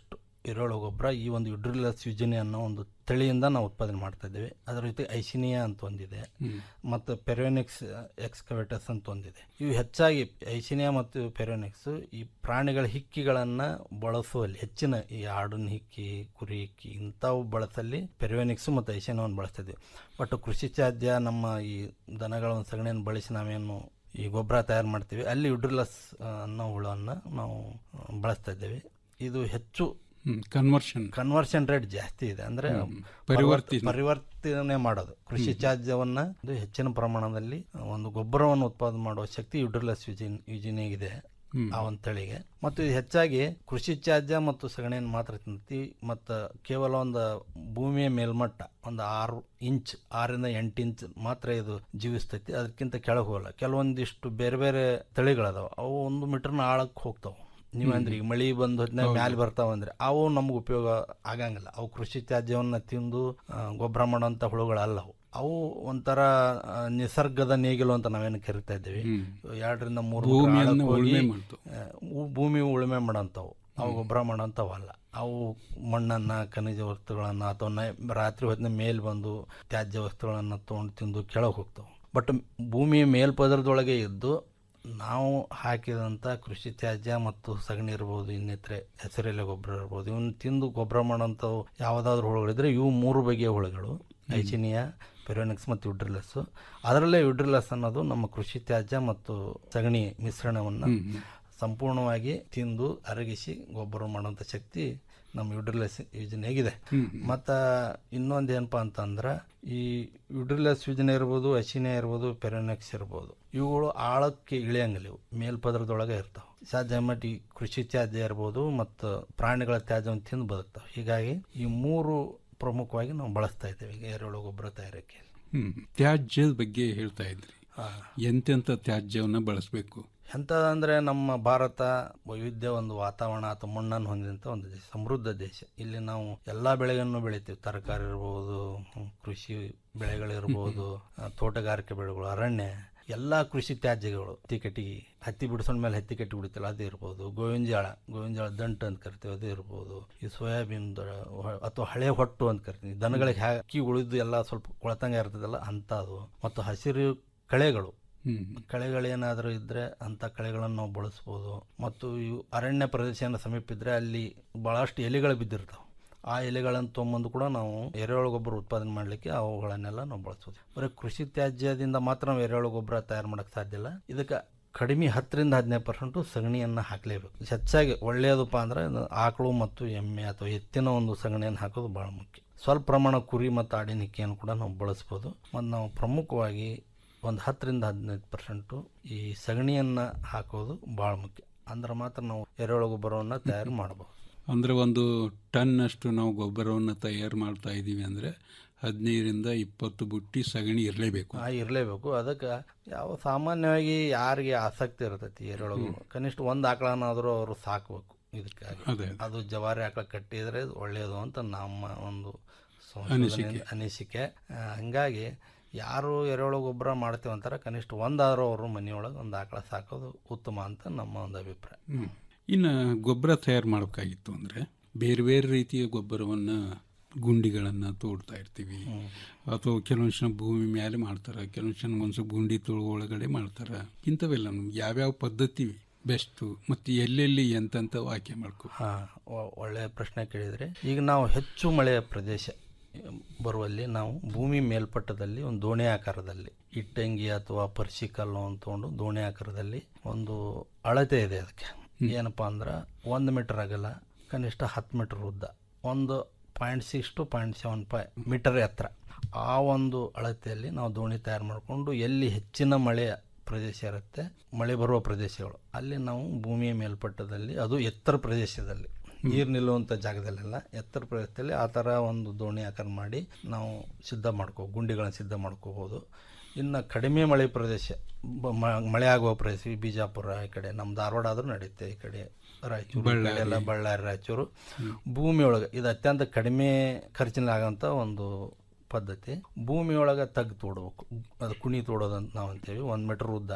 ಎರೆಹುಳು ಗೊಬ್ಬರ ಈ ಒಂದು ಯುಡ್ರಿಲಸ್ ಯುಜಿನಿ ಅನ್ನೋ ಒಂದು ತಳಿಯಿಂದ ನಾವು ಉತ್ಪಾದನೆ ಮಾಡ್ತಾ ಇದ್ದೀವಿ ಅದರ ಜೊತೆ ಐಸಿನಿಯಾ ಅಂತ ಒಂದಿದೆ ಹ್ಮ್. ಮತ್ತು ಪೆರೋನಿಕ್ಸ್ ಎಕ್ಸ್ಕವೇಟರ್ಸ್ ಅಂತ ಒಂದಿದೆ ಇವು ಹೆಚ್ಚಾಗಿ ಐಸಿನಿಯಾ ಮತ್ತು ಪೆರೋನಿಕ್ಸ್ ಈ ಪ್ರಾಣಿಗಳ ಹಿಕ್ಕಿಗಳನ್ನು ಬಳಸುವಲ್ಲಿ ಹೆಚ್ಚಿನ ಈ ಆಡಿನ ಹಿಕ್ಕಿ ಕುರಿ ಹಿಕ್ಕಿ ಇಂಥವು ಬಳಸಲ್ಲಿ ಪೆರೋನಿಕ್ಸ್ ಮತ್ತು ಐಸಿನಿಯಾವನ್ನು ಬಳಸ್ತಾ ಇದ್ದೀವಿ ಬಟ್ ಕೃಷಿ ತ್ಯಾಜ್ಯ ನಮ್ಮ ಈ ದನಗಳ ಒಂದು ಸಗಣಿಯನ್ನು ಬಳಸಿ ನಾವೇನು ಈ ಗೊಬ್ಬರ ತಯಾರು ಮಾಡ್ತೀವಿ ಅಲ್ಲಿ ಯುಡ್ರಿಲಸ್ ಅನ್ನೋ ಹುಳವನ್ನು ನಾವು ಆ, ಬಳಸ್ತಾ ಇದ್ದೇವೆ ಇದು ಹೆಚ್ಚು ಕನ್ವರ್ಷನ್ ಕನ್ವರ್ಷನ್ ರೇಟ್ ಜಾಸ್ತಿ ಇದೆ ಅಂದ್ರೆ ಹ್ಮ್. ಪರಿವರ್ತಿ ಪರಿವರ್ತನೆ. ಪರಿವರ್ತನೆ ಮಾಡೋದು ಕೃಷಿ ಹ್ಮ್. ತ್ಯಾಜ್ಯವನ್ನ ಇದು ಹೆಚ್ಚಿನ ಪ್ರಮಾಣದಲ್ಲಿ ಒಂದು ಗೊಬ್ಬರವನ್ನು ಉತ್ಪಾದನೆ ಮಾಡುವ ಶಕ್ತಿ ಯುಡ್ರಿಲಸ್ ಯುಜಿನ್ ಯುಜಿನಿಗಿದೆ ಹ್ಮ್. ಆ ಒಂದು ತಳಿಗೆ ಮತ್ತು ಇದು ಹೆಚ್ಚಾಗಿ ಕೃಷಿ ತ್ಯಾಜ್ಯ ಮತ್ತು ಸಗಣಿಯನ್ನು ಮಾತ್ರ ತಿಂತಿ ಮತ್ತು ಕೇವಲ ಒಂದು ಭೂಮಿಯ ಮೇಲ್ಮಟ್ಟ ಒಂದು ಆರು ಇಂಚ್ ಆರರಿಂದ ಎಂಟು ಇಂಚ್ ಮಾತ್ರ ಇದು ಜೀವಿಸ್ತೈತಿ ಅದಕ್ಕಿಂತ ಕೆಳಗೆ ಹೋಗಲ್ಲ ಕೆಲವೊಂದಿಷ್ಟು ಬೇರೆ ಬೇರೆ ತಳಿಗಳದಾವ ಅವು ಒಂದು ಮೀಟರ್ನ ಆಳಕ್ಕೆ ಹೋಗ್ತಾವೆ ನೀವು ಅಂದ್ರೆ ಈಗ ಮಳಿ ಬಂದ ಹೊತ್ತಿನಾಗ ಹೌದು. ಮ್ಯಾಲೆ ಬರ್ತಾವ ಅಂದ್ರೆ ಅವು ನಮ್ಗೆ ಉಪಯೋಗ ಆಗಂಗಿಲ್ಲ ಅವು ಕೃಷಿ ತ್ಯಾಜ್ಯವನ್ನ ತಿಂದು ಆ, ಗೊಬ್ಬರ ಮಾಡೋಂಥ ಹುಳುಗಳಲ್ಲ ಅವು ಅವು ಒಂಥರ ಆ, ನಿಸರ್ಗದ ನೇಗಿಲು ಅಂತ ನಾವೇನು ಕರಿತಾ ಇದ್ದೀವಿ ಹ್ಮ್. ಎರಡರಿಂದ ಮೂರು ಭೂಮಿಯನ್ನ ಆಳಕ್ಕೆ ಹೋಗಿ, ಉಳುಮೆ ಮಾಡ್ತಾವು. ಆ, ಉ- ಭೂಮಿ ಉಳುಮೆ ಮಾಡೋಂಥವು ಅವು ಗೊಬ್ಬರ ಮಾಡೋಂಥವಲ್ಲ ಅವು ಮಣ್ಣನ್ನು ಖನಿಜ ವಸ್ತುಗಳನ್ನು ಅಥವಾ ನೈ- ರಾತ್ರಿ ಹೊತ್ತಿನ ಮೇಲೆ ಬಂದು ತ್ಯಾಜ್ಯ ವಸ್ತುಗಳನ್ನು ತೊಗೊಂಡು ತಿಂದು ಕೆಳಗೆ ಹೋಗ್ತಾವೆ ಬಟ್ ಭೂಮಿಯ ಮೇಲ್ಪದರದೊಳಗೆ ಇದ್ದು ನಾವು ಹಾಕಿದಂಥ ಕೃಷಿ ತ್ಯಾಜ್ಯ ಮತ್ತು ಸಗಣಿ ಇರ್ಬೋದು ಇನ್ನಿತರೆ ಹೆಸರೆಲೆ ಗೊಬ್ಬರ ಇರ್ಬೋದು ಇವನ್ನ ತಿಂದು ಗೊಬ್ಬರ ಮಾಡೋಂಥವು ಯಾವುದಾದ್ರೂ ಹುಳುಗಳಿದ್ರೆ ಇವು ಮೂರು ಬಗೆಯ ಹುಳುಗಳು ಐಚಿನಿಯಾ ಪೆರೋನಿಕ್ಸ್ ಮತ್ತು ಯುಡ್ರಿಲಸ್ಸು ಅದರಲ್ಲೇ ಯುಡ್ರಿಲಸ್ ಅನ್ನೋದು ನಮ್ಮ ಕೃಷಿ ತ್ಯಾಜ್ಯ ಮತ್ತು ಸಗಣಿ ಮಿಶ್ರಣವನ್ನು ಹ್ಮ್, ಹ್ಮ್. ಸಂಪೂರ್ಣವಾಗಿ ತಿಂದು ಅರಗಿಸಿ ಗೊಬ್ಬರ ಮಾಡುವಂಥ ಶಕ್ತಿ ನಮ್ಮ ಯುಡ್ರಿಲಸ್ ಯೋಜನೆಗಿದೆ ಹ್ಮ್. ಮತ್ತು ಇನ್ನೊಂದು ಏನಪ್ಪ ಅಂತಂದ್ರೆ ಈ ಯುಡ್ರಿಲಸ್ ಯೋಜನೆ ಇರ್ಬೋದು ಅಶಿನಿಯಾ ಇರ್ಬೋದು ಪೆರೋನೆಕ್ಸ್ ಇರ್ಬೋದು ಇವುಗಳು ಆಳಕ್ಕೆ ಇಳಿಯಂಗಿಲ್ಲ ಇವು ಮೇಲ್ಪದರದೊಳಗೆ ಇರ್ತಾವೆ ಸಾಧ್ಯ ಮಟ್ಟ ಈ ಕೃಷಿ ತ್ಯಾಜ್ಯ ಇರ್ಬೋದು ಮತ್ತು ಪ್ರಾಣಿಗಳ ತ್ಯಾಜ್ಯವನ್ನು ತಿಂದು ಬದುಕ್ತಾವೆ ಹೀಗಾಗಿ ಈ ಮೂರು ಪ್ರಮುಖವಾಗಿ ನಾವು ಬಳಸ್ತಾ ಇದ್ದೇವೆ ಈಗ ಎರೆಹುಳು ಗೊಬ್ಬರ ತಯಾರಿಕೆ ಹ್ಮ್ ತ್ಯಾಜ್ಯದ ಬಗ್ಗೆ ಹೇಳ್ತಾ ಇದ್ರಿ ಎಂತೆಂಥ ತ್ಯಾಜ್ಯವನ್ನ ಬಳಸಬೇಕು ಎಂಥದಂದ್ರೆ ನಮ್ಮ ಭಾರತ ವೈವಿಧ್ಯ ಒಂದು ವಾತಾವರಣ ಅಥವಾ ಮಣ್ಣನ್ನು ಹೊಂದಿದಂಥ ಒಂದು ದೇಶ ಸಮೃದ್ಧ ದೇಶ ಇಲ್ಲಿ ನಾವು ಎಲ್ಲ ಬೆಳೆಗಳನ್ನು ಬೆಳಿತೀವಿ ತರಕಾರಿ ಇರ್ಬೋದು ಹ್ಮ್, ಕೃಷಿ ಬೆಳೆಗಳಿರ್ಬೋದು ಆ, ತೋಟಗಾರಿಕೆ ಬೆಳೆಗಳು ಅರಣ್ಯ ಎಲ್ಲ ಕೃಷಿ ತ್ಯಾಜ್ಯಗಳು ಹತ್ತಿ ಕಟ್ಟಿಗೆ ಹತ್ತಿ ಬಿಡಿಸೋಣ ಮೇಲೆ ಹತ್ತಿ ಕಟ್ಟಿ ಬಿಡ್ತಿಲ್ಲ ಅದು ಇರ್ಬೋದು ಗೋವಿಂಜಾಳ ಗೋವಿಂಜಾಳ ದಂಟು ಅಂತ ಕರಿತೀವಿ ಅದು ಇರ್ಬೋದು ಈ ಸೋಯಾಬೀನ್ ಅಥವಾ ಹಳೆ ಹೊಟ್ಟು ಅಂತ ಕರಿತೀವಿ ದನಗಳಿಗೆ ಹಾಕಿ ಉಳಿದು ಎಲ್ಲ ಸ್ವಲ್ಪ ಕೊಳತಂಗ ಇರ್ತದಲ್ಲ ಅಂಥದ್ದು ಮತ್ತು ಹಸಿರು ಕಳೆಗಳು ಹ್ಮ್. ಕಳೆಗಳೇನಾದರೂ ಇದ್ದರೆ ಅಂಥ ಕಳೆಗಳನ್ನು ನಾವು ಬಳಸ್ಬೋದು ಮತ್ತು ಇವು ಅರಣ್ಯ ಪ್ರದೇಶನ ಸಮೀಪ ಇದ್ದರೆ ಅಲ್ಲಿ ಭಾಳಷ್ಟು ಎಲೆಗಳು ಬಿದ್ದಿರ್ತಾವೆ ಆ ಎಲೆಗಳನ್ನು ತೊಗೊಂಬಂದು ಕೂಡ ನಾವು ಎರೆಹುಳು ಗೊಬ್ಬರ ಉತ್ಪಾದನೆ ಮಾಡಲಿಕ್ಕೆ ಅವುಗಳನ್ನೆಲ್ಲ ನಾವು ಬಳಸ್ಬೋದು ಬರೀ ಕೃಷಿ ತ್ಯಾಜ್ಯದಿಂದ ಮಾತ್ರ ನಾವು ಎರೆಹುಳು ಗೊಬ್ಬರ ತಯಾರು ಮಾಡೋಕ್ಕೆ ಸಾಧ್ಯ ಇಲ್ಲ ಇದಕ್ಕೆ ಕಡಿಮೆ ಹತ್ತರಿಂದ ಹದಿನೈದು ಪರ್ಸೆಂಟು ಸಗಣಿಯನ್ನು ಹಾಕಲೇಬೇಕು ಹೆಚ್ಚಾಗಿ ಒಳ್ಳೆಯದಪ್ಪ ಅಂದರೆ ಇದು ಆಕಳು ಮತ್ತು ಎಮ್ಮೆ ಅಥವಾ ಎತ್ತಿನ ಒಂದು ಸಗಣಿಯನ್ನು ಹಾಕೋದು ಭಾಳ ಮುಖ್ಯ ಸ್ವಲ್ಪ ಪ್ರಮಾಣ ಕುರಿ ಮತ್ತು ಆಡಿನ ಹಿಕ್ಕಿಯನ್ನು ಕೂಡ ನಾವು ಬಳಸ್ಬೋದು ಮತ್ತು ನಾವು ಪ್ರಮುಖವಾಗಿ ಒಂದು ಹತ್ತರಿಂದ ಹದಿನೈದು ಪರ್ಸೆಂಟು ಈ ಸಗಣಿಯನ್ನು ಹಾಕೋದು ಭಾಳ ಮುಖ್ಯ ಅಂದ್ರೆ ಮಾತ್ರ ನಾವು ಎರೆಹುಳು ಗೊಬ್ಬರವನ್ನು ತಯಾರು ಮಾಡಬಹುದು ಅಂದ್ರೆ ಒಂದು ಟನ್ ಅಷ್ಟು ನಾವು ಗೊಬ್ಬರವನ್ನು ತಯಾರು ಮಾಡ್ತಾ ಇದ್ದೀವಿ ಅಂದ್ರೆ ಹದಿನೈದರಿಂದ ಇಪ್ಪತ್ತು ಬುಟ್ಟಿ ಸಗಣಿ ಇರಲೇಬೇಕು ಆ ಇರಲೇಬೇಕು ಅದಕ್ಕೆ ಯಾವ ಸಾಮಾನ್ಯವಾಗಿ ಯಾರಿಗೆ ಆಸಕ್ತಿ ಇರ್ತೈತಿ ಎರೆಹುಳು ಗೊಬ್ಬರ ಕನಿಷ್ಠ ಒಂದು ಆಕಳನಾದರೂ ಅವರು ಸಾಕಬೇಕು ಇದಕ್ಕಾಗಿ ಅದೇ. ಅದು ಜವಾರಿ ಆಕಳ ಕಟ್ಟಿದ್ರೆ ಒಳ್ಳೆಯದು ಅಂತ ನಮ್ಮ ಒಂದು ಅನಿಸಿಕೆ. ಸಂಶೋಧನೆ ಅನಿಸಿಕೆ ಆ, ಹಂಗಾಗಿ ಯಾರು ಎರೆಹುಳು ಗೊಬ್ಬರ ಮಾಡ್ತೀವಿ ಅಂತಾರೆ ಕನಿಷ್ಠ ಒಂದಾದರೂ ಅವರು ಮನೆಯೊಳಗೆ ಒಂದು ಆಕಳ ಸಾಕೋದು ಉತ್ತಮ ಅಂತ ನಮ್ಮ ಒಂದು ಅಭಿಪ್ರಾಯ ಹ್ಮ್. ಇನ್ನು ಗೊಬ್ಬರ ತಯಾರು ಮಾಡಬೇಕಾಗಿತ್ತು ಅಂದರೆ ಬೇರೆ ಬೇರೆ ರೀತಿಯ ಗೊಬ್ಬರವನ್ನು ಗುಂಡಿಗಳನ್ನು ತೋಡ್ತಾ ಇರ್ತೀವಿ ಅಥವಾ ಕೆಲವೊಂದು ಜನ ಭೂಮಿ ಮೇಲೆ ಮಾಡ್ತಾರೆ ಕೆಲವೊಂದು ಜನ ಒಂದು ಸ್ವಲ್ಪ ಗುಂಡಿ ತೊಳು ಒಳಗಡೆ ಮಾಡ್ತಾರೆ ಇಂಥವೆಲ್ಲ ಯಾವ್ಯಾವ ಪದ್ಧತಿ ಬೆಸ್ಟು ಮತ್ತು ಎಲ್ಲೆಲ್ಲಿ ಎಂತೆಂಥ ಆಯ್ಕೆ ಮಾಡ್ಕೊ ಹಾಂ ಒಳ್ಳೆಯ ಪ್ರಶ್ನೆ ಕೇಳಿದರೆ ಈಗ ನಾವು ಹೆಚ್ಚು ಮಳೆಯ ಪ್ರದೇಶ ಬರುವಲ್ಲಿ ನಾವು ಭೂಮಿ ಮೇಲ್ಪಟ್ಟದಲ್ಲಿ ಒಂದು ದೋಣಿ ಆಕಾರದಲ್ಲಿ ಇಟ್ಟಂಗಿ ಅಥವಾ ಪರ್ಸಿಕಲ್ಲು ಅಂತ ತೊಗೊಂಡು ದೋಣಿ ಆಕಾರದಲ್ಲಿ ಒಂದು ಅಳತೆ ಇದೆ ಅದಕ್ಕೆ ಏನಪ್ಪ ಅಂದ್ರೆ ಒಂದು ಮೀಟರ್ ಅಗಲ ಕನಿಷ್ಠ ಹತ್ತು ಮೀಟರ್ ಉದ್ದ ಒಂದು point six to point seven five metre ಎತ್ತರ ಆ ಒಂದು ಅಳತೆಯಲ್ಲಿ ನಾವು ದೋಣಿ ತಯಾರು ಮಾಡಿಕೊಂಡು ಎಲ್ಲಿ ಹೆಚ್ಚಿನ ಮಳೆಯ ಪ್ರದೇಶ ಇರುತ್ತೆ ಮಳೆ ಬರುವ ಪ್ರದೇಶಗಳು ಅಲ್ಲಿ ನಾವು ಭೂಮಿಯ ಮೇಲ್ಪಟ್ಟದಲ್ಲಿ ಅದು ಎತ್ತರ ಪ್ರದೇಶದಲ್ಲಿ ನೀರು ನಿಲ್ಲುವಂಥ ಜಾಗದಲ್ಲೆಲ್ಲ ಎತ್ತರ ಪ್ರದೇಶದಲ್ಲಿ ಆ ಥರ ಒಂದು ದೋಣಿ ಆಕಾರ ಮಾಡಿ ನಾವು ಸಿದ್ಧ ಮಾಡ್ಕೋ ಗುಂಡಿಗಳನ್ನು ಸಿದ್ಧ ಮಾಡ್ಕೋಬೋದು ಇನ್ನು ಕಡಿಮೆ ಮಳೆ ಪ್ರದೇಶ ಬ- ಮ- ಮಳೆ ಆಗುವ ಪ್ರದೇಶ ಈ ಬಿಜಾಪುರ ಈ ಕಡೆ ನಮ್ಮ ಧಾರವಾಡ ಆದರೂ ನಡೆಯುತ್ತೆ ಈ ಕಡೆ ರಾಯಚೂರು ಈ ಕಡೆ ಎಲ್ಲ ಬಳ್ಳಾರಿ. ಬಳ್ಳಾರಿ ರಾಯಚೂರು ಭೂಮಿಯೊಳಗೆ ಇದು ಅತ್ಯಂತ ಕಡಿಮೆ ಖರ್ಚಿನಲ್ಲಿ ಆಗೋಂಥ ಒಂದು ಪದ್ಧತಿ ಭೂಮಿಯೊಳಗೆ ತಗ್ಗು ತೋಡ್ಬೇಕು ಅದು ಕುಣಿ ತೋಡೋದು ಅಂತ ನಾವು ಅಂತೀವಿ ಒಂದು ಮೀಟರ್ ಉದ್ದ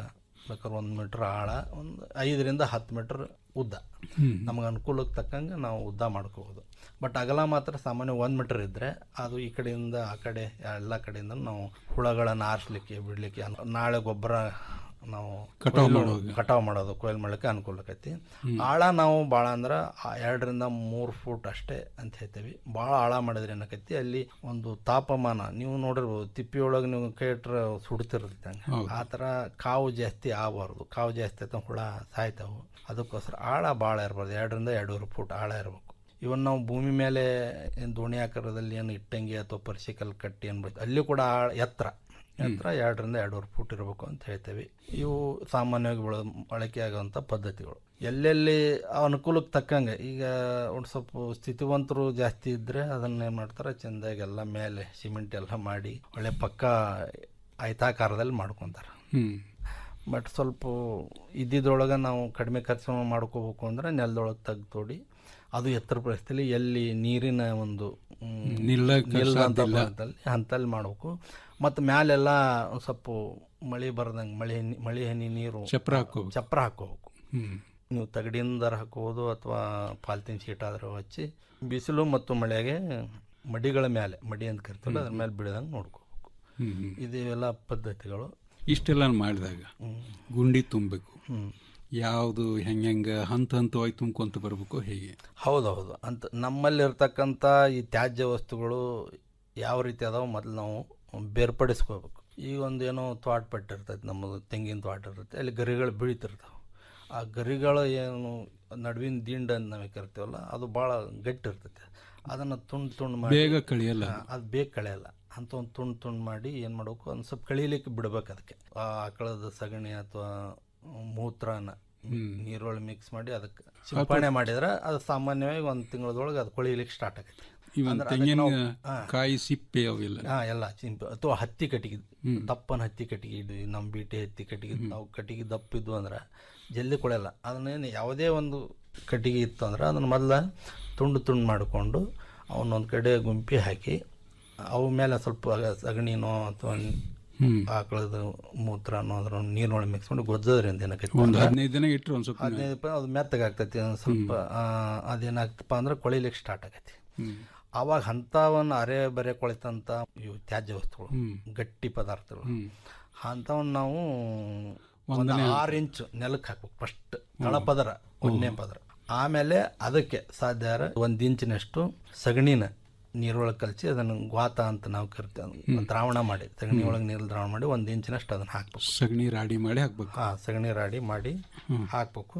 ಬೇಕಾದ್ರೆ ಒಂದು ಮೀಟ್ರ್ ಆಳ ಒಂದು ಐದರಿಂದ ಹತ್ತು ಮೀಟ್ರ್ ಉದ್ದ ಹ್ಮ್. ನಮಗೆ ಅನುಕೂಲಕ್ಕೆ ತಕ್ಕಂಗೆ ನಾವು ಉದ್ದ ಮಾಡ್ಕೋಬೋದು ಬಟ್ ಅಗಲ ಮಾತ್ರ ಸಾಮಾನ್ಯ ಒಂದು ಮೀಟರ್ ಇದ್ದರೆ ಅದು ಈ ಕಡೆಯಿಂದ ಆ ಕಡೆ ಎಲ್ಲ ಕಡೆಯಿಂದ ನಾವು ಹುಳಗಳನ್ನು ಆರಿಸ್ಲಿಕ್ಕೆ ಬಿಡಲಿಕ್ಕೆ ನಾಳೆ ಗೊಬ್ಬರ ನಾವು ಕಟಾವ್ ಕೊಯ್ಲು- ಮಾಡುವಾಗ. ಕಟಾವ್ ಮಾಡೋದು ಕೊಯ್ಲು ಮಾಡಲಿಕ್ಕೆ ಅನುಕೂಲ ಆಕೈತಿ ಹ್ಮ್. ಆಳ ನಾವು ಭಾಳ ಅಂದ್ರೆ ಆ ಎರಡರಿಂದ ಮೂರು ಫೂಟ್ ಅಷ್ಟೇ ಅಂತ ಹೇಳ್ತೀವಿ ಭಾಳ ಆಳ ಮಾಡಿದ್ರೆ ಏನಾಕೈತಿ ಅಲ್ಲಿ ಒಂದು ತಾಪಮಾನ ನೀವು ನೋಡಿರ್ಬೋದು ತಿಪ್ಪಿಯೊಳಗೆ ನೀವು ಕೈ ಇಟ್ರೆ ಸುಡ್ತಿರ್ತೈತೆ ಹಂಗೆ ಹೌದು. ಆ ಥರ ಕಾವು ಜಾಸ್ತಿ ಆಗಬಾರ್ದು ಕಾವು ಜಾಸ್ತಿ ಆಯ್ತು ಹುಳ ಸಾಯ್ತಾವು ಅದಕ್ಕೋಸ್ಕರ ಆಳ ಭಾಳ ಇರ್ಬಾರ್ದು ಎರಡರಿಂದ ಎರಡೂವರೆ ಫೂಟ್ ಆಳ ಇರಬೇಕು ಇವನ್ ನಾವು ಭೂಮಿ ಮೇಲೆ ಏನು ದೋಣಿ ಆಕಾರದಲ್ಲಿ ಏನು ಇಟ್ಟಂಗಿ ಅಥವಾ ಪರಿಶಿಕಲ್ ಕಟ್ಟಿ ಅನ್ಬೇಕು ಅಲ್ಲಿ ಕೂಡ ಆಳ ಎತ್ತರ ಎತ್ತರ ಎರಡರಿಂದ ಎರಡೂವರೆ ಫೂಟ್ ಇರಬೇಕು ಅಂತ ಹೇಳ್ತೇವೆ ಇವು ಸಾಮಾನ್ಯವಾಗಿ ಬೆಳೆ ಬಳಕೆ ಆಗುವಂಥ ಪದ್ಧತಿಗಳು ಎಲ್ಲೆಲ್ಲಿ ಆ ಅನುಕೂಲಕ್ಕೆ ತಕ್ಕಂಗೆ ಈಗ ಒಂದು ಸ್ವಲ್ಪ ಸ್ಥಿತಿವಂತರು ಜಾಸ್ತಿ ಇದ್ದರೆ ಅದನ್ನ ಏನು ಮಾಡ್ತಾರೆ ಚೆಂದಾಗಿ ಎಲ್ಲ ಮೇಲೆ ಸಿಮೆಂಟ್ ಎಲ್ಲ ಮಾಡಿ ಒಳ್ಳೆ ಪಕ್ಕ ಆಯ್ತಾಕಾರದಲ್ಲಿ ಮಾಡ್ಕೊತಾರೆ ಹ್ಮ್. ಬಟ್ ಸ್ವಲ್ಪ ಇದ್ದಿದ್ದೊಳಗೆ ನಾವು ಕಡಿಮೆ ಖರ್ಚು ಮಾಡ್ಕೋಬೇಕು ಅಂದ್ರೆ ನೆಲದೊಳಗೆ ತೆಗ್ದು ತೋಡಿ ಅದು ಎತ್ತರ ಪರಿಸ್ಥಿತಿಯಲ್ಲಿ ಎಲ್ಲಿ ನೀರಿನ ಒಂದು ಮ್, ನಿಲ್ಲಕ್ಕೆ ನಿಲ್ಲದಂಥ ಸಾಧ್ಯ ಇಲ್ಲ. ಭಾಗದಲ್ಲಿ ಹಂತಲ್ಲಿ ಮಾಡಬೇಕು ಮತ್ತು ಮ್ಯಾಲೆಲ್ಲ ಒಂದ್ ಸ್ವಲ್ಪ ಮಳೆ ಬರ್ದಂಗೆ ಮಳೆ ಹನಿ- ಮಳೆ ಹನಿ ನೀರು ಚಪ್ರ ಹಾಕ್ಕೋಬೇಕು. ಚಪ್ರ ಹಾಕೋಬೇಕು ಹ್ಮ್. ನೀವು ತಗಡಿಂದರ ಹಾಕೋಬೋದು ಅಥವಾ ಪಾಲ್ತಿನ ಶೀಟ್ ಆದರೂ ಹಚ್ಚಿ ಬಿಸಿಲು ಮತ್ತು ಮಳೆಗೆ ಮಡಿಗಳ ಮೇಲೆ ಮಡಿ ಅಂತ ಕರಿತೀವಲ್ಲ ಅದ್ರ ಮೇಲೆ ಬಿಡದಂಗೆ ನೋಡ್ಕೋಬೇಕು ಹ್ಮ್, ಹ್ಮ್. ಇದೆಲ್ಲ ಪದ್ಧತಿಗಳು ಇಷ್ಟೆಲ್ಲ ಮಾಡಿದಾಗ ಗುಂಡಿ ತುಂಬಬೇಕು ಯಾವುದು ಹೆಂಗೆ ಹಂತ ಹಂತವಾಗಿ ತುಂಬ್ಕೊಂತ ಬರಬೇಕು ಹೇಗೆ ಹೌದೌದು ಅಂತ ನಮ್ಮಲ್ಲಿರ್ತಕ್ಕಂಥ ಈ ತ್ಯಾಜ್ಯ ವಸ್ತುಗಳು ಯಾವ ರೀತಿ ಅದಾವೆ ಮೊದಲು ನಾವು ಬೇರ್ಪಡಿಸ್ಕೋಬೇಕು ಈಗ ಒಂದು ಏನೋ ತ್ವಾಟ ಪಟ್ಟಿರ್ತೈತೆ ನಮ್ಮದು ತೆಂಗಿನ ತ್ವಾಟ ಇರುತ್ತೆ ಅಲ್ಲಿ ಗರಿಗಳು ಬೀಳ್ತಿರ್ತಾವೆ ಆ ಗರಿಗಳು ಏನು ನಡುವಿನ ದಿಂಡ ಅಂತ ನಾವು ಕರಿತೀವಲ್ಲ ಅದು ಭಾಳ ಗಟ್ಟಿ ಇರ್ತೈತೆ ಅದನ್ನು ತುಂಡು ತುಂಡು ಮಾಡಿ ಬೇಗ ಕಳಿಯಲ್ಲ ಹಾ, ಅದು ಬೇಗ ಕಳೆಯಲ್ಲ ಅಂತ ಒಂದು ತುಂಡು ತುಂಡು ಮಾಡಿ ಏನು ಮಾಡಬೇಕು ಒಂದು ಸ್ವಲ್ಪ ಕಳೀಲಿಕ್ಕೆ ಬಿಡ್ಬೇಕು ಅದಕ್ಕೆ ಆ ಆಕಳದ ಸಗಣಿ ಅಥವಾ ಮೂತ್ರನ ನೀರೊಳಗೆ ಮಿಕ್ಸ್ ಮಾಡಿ ಅದಕ್ಕೆ ಸಿಂಪಡಣೆ ಮಾಡಿದ್ರೆ ಅದು ಸಾಮಾನ್ಯವಾಗಿ ಒಂದು ತಿಂಗಳದೊಳಗೆ ಅದು ಕೊಳಿಲಿಕ್ಕೆ ಸ್ಟಾರ್ಟ್ ಆಗುತ್ತೆ ಇವನ್ ಅಂದ್ರೆ ಅದಕ್ಕೆ ತೆಂಗಿನ ನಾವು- ಹಾ. ಕಾಯಿ ಸಿಪ್ಪೆ ಅವೆಲ್ಲ ಹಾ ಎಲ್ಲ ಚಿಂಪ ಅಥವಾ ಹತ್ತಿ ಕಟ್ಟಿಗೆ ದಪ್ಪನ ಹತ್ತಿ ಕಟ್ಟಿಗೆ ಇದ್ವಿ ನಮ್ಮ ಬೀಟೆ ಹತ್ತಿ ಕಟ್ಟಿಗೆ ನಾವು ಕಟ್ಟಿಗೆ ದಪ್ಪ ಇದ್ವು ಅಂದ್ರೆ ಜಲ್ದಿ ಕೊಳೆಯಲ್ಲ ಅದನ್ನೇನು ಯಾವುದೇ ಒಂದು ಕಟ್ಟಿಗೆ ಇತ್ತು ಅಂದ್ರೆ ಅದನ್ನು ಮೊದಲ ತುಂಡು ತುಂಡು ಮಾಡಿಕೊಂಡು ಅವನ್ನೊಂದು ಕಡೆ ಗುಂಪಿ ಹಾಕಿ ಅವು ಮೇಲೆ ಸ್ವಲ್ಪ ಅಗ- ಸಗಣಿನೋ ಅಥವಾ ಹ್ಮ್. ಆಕಳದ ಮೂತ್ರನೋ ಅದ್ರ ನೀರಿನೊಳಗೆ ಮಿಕ್ಸ್ ಮಾಡಿ ಗೊಜ್ಜೋದ್ರಿಂದ ಏನಾಕೈತಿ ಒಂದು ಹದಿನೈದು ದಿನ ಇಟ್ಟರು ಒಂದು ಸ್ವಲ್ಪ ಹದಿನೈದು ರೂಪಾಯಿ ಅದು ಮೆತ್ತಗಾಗ್ತೈತಿ ಒಂದು ಸ್ವಲ್ಪ ಆ, ಅದೇನಾಗ್ತಪ್ಪ ಅಂದ್ರೆ ಕೊಳಿಲಿಕ್ಕೆ ಸ್ಟಾರ್ಟ್ ಆಗೈತಿ ಹ್ಮ್. ಆವಾಗ ಅಂಥವನ್ನ ಅರೆ ಬರೆ ಕೊಳಿತಂಥ ಇವು ತ್ಯಾಜ್ಯ ವಸ್ತುಗಳು ಹ್ಮ್. ಗಟ್ಟಿ ಪದಾರ್ಥಗಳು ಹ್ಮ್. ಅಂಥವನ್ನ ನಾವು ಒಂದು ಒಂದನೇ ಆರು ಇಂಚು ನೆಲಕ್ಕೆ ಹಾಕ್ಬೇಕು ಫಸ್ಟ್ ತಳಪದರ ಒಂದನೇ ಪದರ ಆಮೇಲೆ ಅದಕ್ಕೆ ಸಾಧ್ಯ ಒಂದು ಇಂಚಿನಷ್ಟು ಸಗಣಿನ ನೀರೊಳಗೆ ಕಲಸಿ ಅದನ್ನು ಗ್ವಾತ ಅಂತ ನಾವು ಕರಿತೇವೆ ದ್ರಾವಣ ಮಾಡಿ ಸಗಣಿ ಒಳಗೆ ನೀರು ದ್ರಾವಣ ಮಾಡಿ ಒಂದು ಇಂಚಿನಷ್ಟು ಅದನ್ನು ಹಾಕ್ಬೇಕು ಸಗಣಿ ರಾಡಿ ಮಾಡಿ ಹಾಕ್ಬೇಕು ಹಾಂ ಸಗಣಿ ರಾಡಿ ಮಾಡಿ ಹಾಕ್ಬೇಕು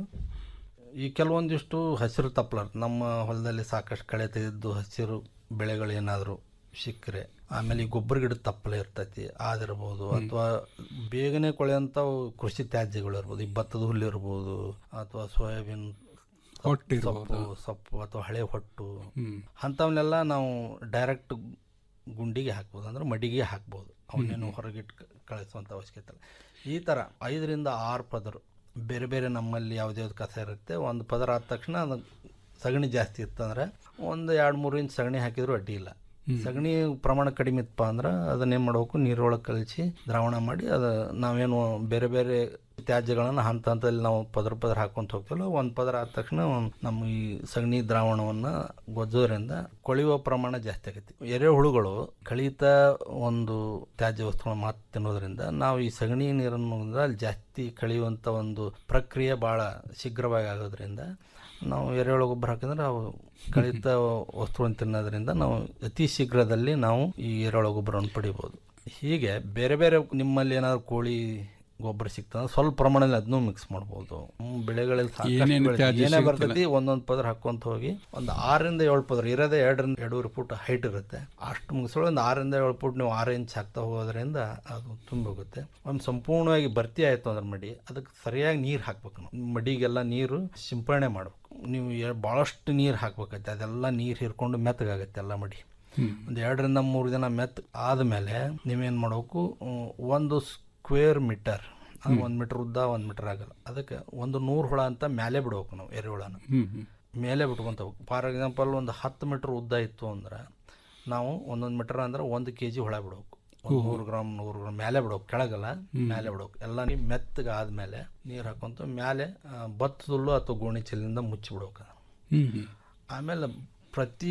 ಈ ಕೆಲವೊಂದಿಷ್ಟು ಹಸಿರು ತಪ್ಪಲ ನಮ್ಮ ಹೊಲದಲ್ಲಿ ಸಾಕಷ್ಟು ಕಳೆ ತೆಗೆದು ಹಸಿರು ಬೆಳೆಗಳು ಏನಾದರೂ ಸಿಕ್ಕರೆ ಆಮೇಲೆ ಈ ಗೊಬ್ಬರ ಗಿಡದ ತಪ್ಪಲೆ ಇರ್ತೈತಿ ಅದಿರ್ಬೋದು ಅಥವಾ ಬೇಗನೆ ಕೊಳೆಯಂಥವು ಕೃಷಿ ತ್ಯಾಜ್ಯಗಳು ಇರ್ಬೋದು ಈ ಭತ್ತದ ಹುಲ್ಲು ಇರ್ಬೋದು ಅಥವಾ ಸೋಯಾಬೀನ್ ಹೊಟ್ಟು ಸೊಪ್ಪು ಇರ್ಬೋದು. ಸೊಪ್ಪು ಅಥವಾ ಹಳೆ ಹೊಟ್ಟು ಹ್ಮ್. ಅಂಥವನ್ನೆಲ್ಲ ನಾವು ಡೈರೆಕ್ಟ್ ಗುಂಡಿಗೆ ಹಾಕ್ಬೋದು ಅಂದ್ರೆ ಮಡಿಗೆ ಹಾಕ್ಬೋದು ಅವನ್ನೇನು ಹೊರಗಿಟ್ಟು ಕಳಿಸುವಂಥ ಅವಶ್ಯಕತೆ ಇಲ್ಲ ಈ ಥರ ಐದರಿಂದ ಆರು ಪದರು ಬೇರೆ ಬೇರೆ ನಮ್ಮಲ್ಲಿ ಯಾವುದೇ ಯಾವ್ದು ಕಸ ಇರುತ್ತೆ ಒಂದು ಪದರ ಆದ ತಕ್ಷಣ ಅದು ಸಗಣಿ ಜಾಸ್ತಿ ಇತ್ತಂದ್ರೆ ಒಂದು ಎರಡು ಮೂರು ಇಂಚ್ ಸಗಣಿ ಹಾಕಿದ್ರು ಅಡ್ಡಿ ಇಲ್ಲ ಸಗಣಿ ಪ್ರಮಾಣ ಕಡಿಮೆ ಇತ್ತಪ್ಪ ಅಂದ್ರೆ ಅದನ್ನೇನು ಮಾಡಬೇಕು ನೀರೊಳಗೆ ಕಲಿಸಿ ದ್ರಾವಣ ಮಾಡಿ ಅದು ನಾವೇನು ಬೇರೆ ಬೇರೆ ತ್ಯಾಜ್ಯಗಳನ್ನು ಹಂತ ಹಂತದಲ್ಲಿ ನಾವು ಪದರ ಪದರ ಹಾಕೊಂತ ಹೋಗ್ತೀವಲ್ಲ ಒಂದು ಪದರ ಆದ ತಕ್ಷಣ ಒಂದ್ ನಮ್ಮ ಈ ಸಗಣಿ ದ್ರಾವಣವನ್ನು ಗೊಜ್ಜೋದ್ರಿಂದ ಕೊಳೆಯುವ ಪ್ರಮಾಣ ಜಾಸ್ತಿ ಆಗೈತಿ ಎರೆಹುಳುಗಳು ಕಳೀತ ಒಂದು ತ್ಯಾಜ್ಯ ವಸ್ತುಗಳನ್ನ ಮಾತು ತಿನ್ನೋದ್ರಿಂದ ನಾವು ಈ ಸಗಣಿ ನೀರನ್ನು ಅಲ್ಲಿ ಜಾಸ್ತಿ ಕಳೆಯುವಂಥ ಒಂದು ಪ್ರಕ್ರಿಯೆ ಭಾಳ ಶೀಘ್ರವಾಗಿ ಆಗೋದ್ರಿಂದ ನಾವು ಎರೆಹುಳು ಗೊಬ್ಬರ ಹಾಕಿದ್ರೆ ಅವು ಕಳೀತ ವಸ್ತುಗಳನ್ನು ತಿನ್ನೋದ್ರಿಂದ ನಾವು ಅತಿ ಶೀಘ್ರದಲ್ಲಿ ನಾವು ಈ ಎರೆಹುಳು ಗೊಬ್ಬರವನ್ನು ಪಡಿಬೋದು ಹೀಗೆ ಬೇರೆ ಬೇರೆ ನಿಮ್ಮಲ್ಲಿ ಏನಾದ್ರು ಕೋಳಿ ಗೊಬ್ಬರ ಸಿಗ್ತದೆ ಸ್ವಲ್ಪ ಪ್ರಮಾಣದಲ್ಲಿ ಅದನ್ನೂ ಮಿಕ್ಸ್ ಮಾಡ್ಬೋದು ಹ್ಮ್, ಬೆಳೆಗಳಲ್ಲಿ ಸಾಕಷ್ಟು ಏನೇನು ಬೆಳೆ- ತ್ಯಾಜ್ಯ ಏನೇ ಸಿಗ್ತಲ್ಲ. ಬರ್ತೈತಿ ಒಂದೊಂದು ಪದರ ಹಾಕೊಂತ ಹೋಗಿ ಒಂದು ಆರರಿಂದ ಏಳು ಪದರ ಇರೋದೇ ಎರಡರಿಂದ ಎರಡೂವರೆ ಫುಟ್ ಹೈಟ್ ಇರುತ್ತೆ ಅಷ್ಟು ಮುಗಿಸೋಳು ಒಂದು ಆರರಿಂದ ಏಳು ಫುಟ್ ನೀವು ಆರು ಇಂಚ್ ಹಾಕ್ತಾ ಹೋಗೋದ್ರಿಂದ ಅದು ತುಂಬಿ ಹೋಗುತ್ತೆ ಒಂದು ಸಂಪೂರ್ಣವಾಗಿ ಭರ್ತಿ ಆಯಿತು ಅಂದ್ರೆ ಮಡಿ ಅದಕ್ಕೆ ಸರಿಯಾಗಿ ನೀರು ಹಾಕ್ಬೇಕು ನಾವು ಮಡಿಗೆಲ್ಲ ನೀರು ಸಿಂಪರಣೆ ಮಾಡ್ಬೇಕು ನೀವು ಎ- ಭಾಳಷ್ಟು ನೀರು ಹಾಕ್ಬೇಕೈತೆ ಅದೆಲ್ಲ ನೀರು ಹಿರ್ಕೊಂಡು ಮೆತ್ತಗಾಗತ್ತೆ ಎಲ್ಲ ಮಡಿ ಒಂದು ಎರಡರಿಂದ ಮೂರು ದಿನ ಮೆತ್ತ ಆದಮೇಲೆ ನೀವೇನು ಮಾಡಬೇಕು ಹ್ಮ್, ಒಂದು ಸ್ಕ್ವೇರ್ ಮೀಟರ್ ಅದು ಒಂದು ಮೀಟರ್ ಉದ್ದ ಒಂದು ಮೀಟರ್ ಆಗಲ್ಲ ಅದಕ್ಕೆ ಒಂದು ನೂರು ಹುಳ ಅಂತ ಮೇಲೆ ಬಿಡ್ಬೇಕು ನಾವು ಎರೆಹುಳನ ಹ್ಮ್ ಹ್ಮ್. ಮೇಲೆ ಬಿಟ್ಕೊಂತ ಹೋಗ್ಬೇಕು ಫಾರ್ ಎಕ್ಸಾಂಪಲ್ ಒಂದು ಹತ್ತು ಮೀಟ್ರ್ ಉದ್ದ ಇತ್ತು ಅಂದ್ರೆ ನಾವು ಒಂದೊಂದು ಮೀಟರ್ ಅಂದ್ರೆ ಒಂದು ಕೆ ಜಿ ಹುಳ ಬಿಡ್ಬೇಕು ಒಂದ್ ನೂರು ಗ್ರಾಮ್ ನೂರು ಗ್ರಾಮ್ ಮೇಲೆ ಬಿಡ್ಬೇಕು ಕೆಳಗಲ್ಲ ಮೇಲೆ ಬಿಡ್ಬೇಕು ಎಲ್ಲ ನೀರು ಮೆತ್ತಗೆ ಆದ್ಮೇಲೆ ನೀರು ಹಾಕೊಂತ ಮೇಲೆ ಆ, ಭತ್ತದ ಹುಲ್ಲು ಅಥವಾ ಗೋಣಿ ಚೀಲದಿಂದ ಮುಚ್ಚಿ ಬಿಡ್ಬೇಕು ಅದನ್ನ. ಹ್ಮ್ ಹ್ಮ್ ಆಮೇಲೆ ಪ್ರತಿ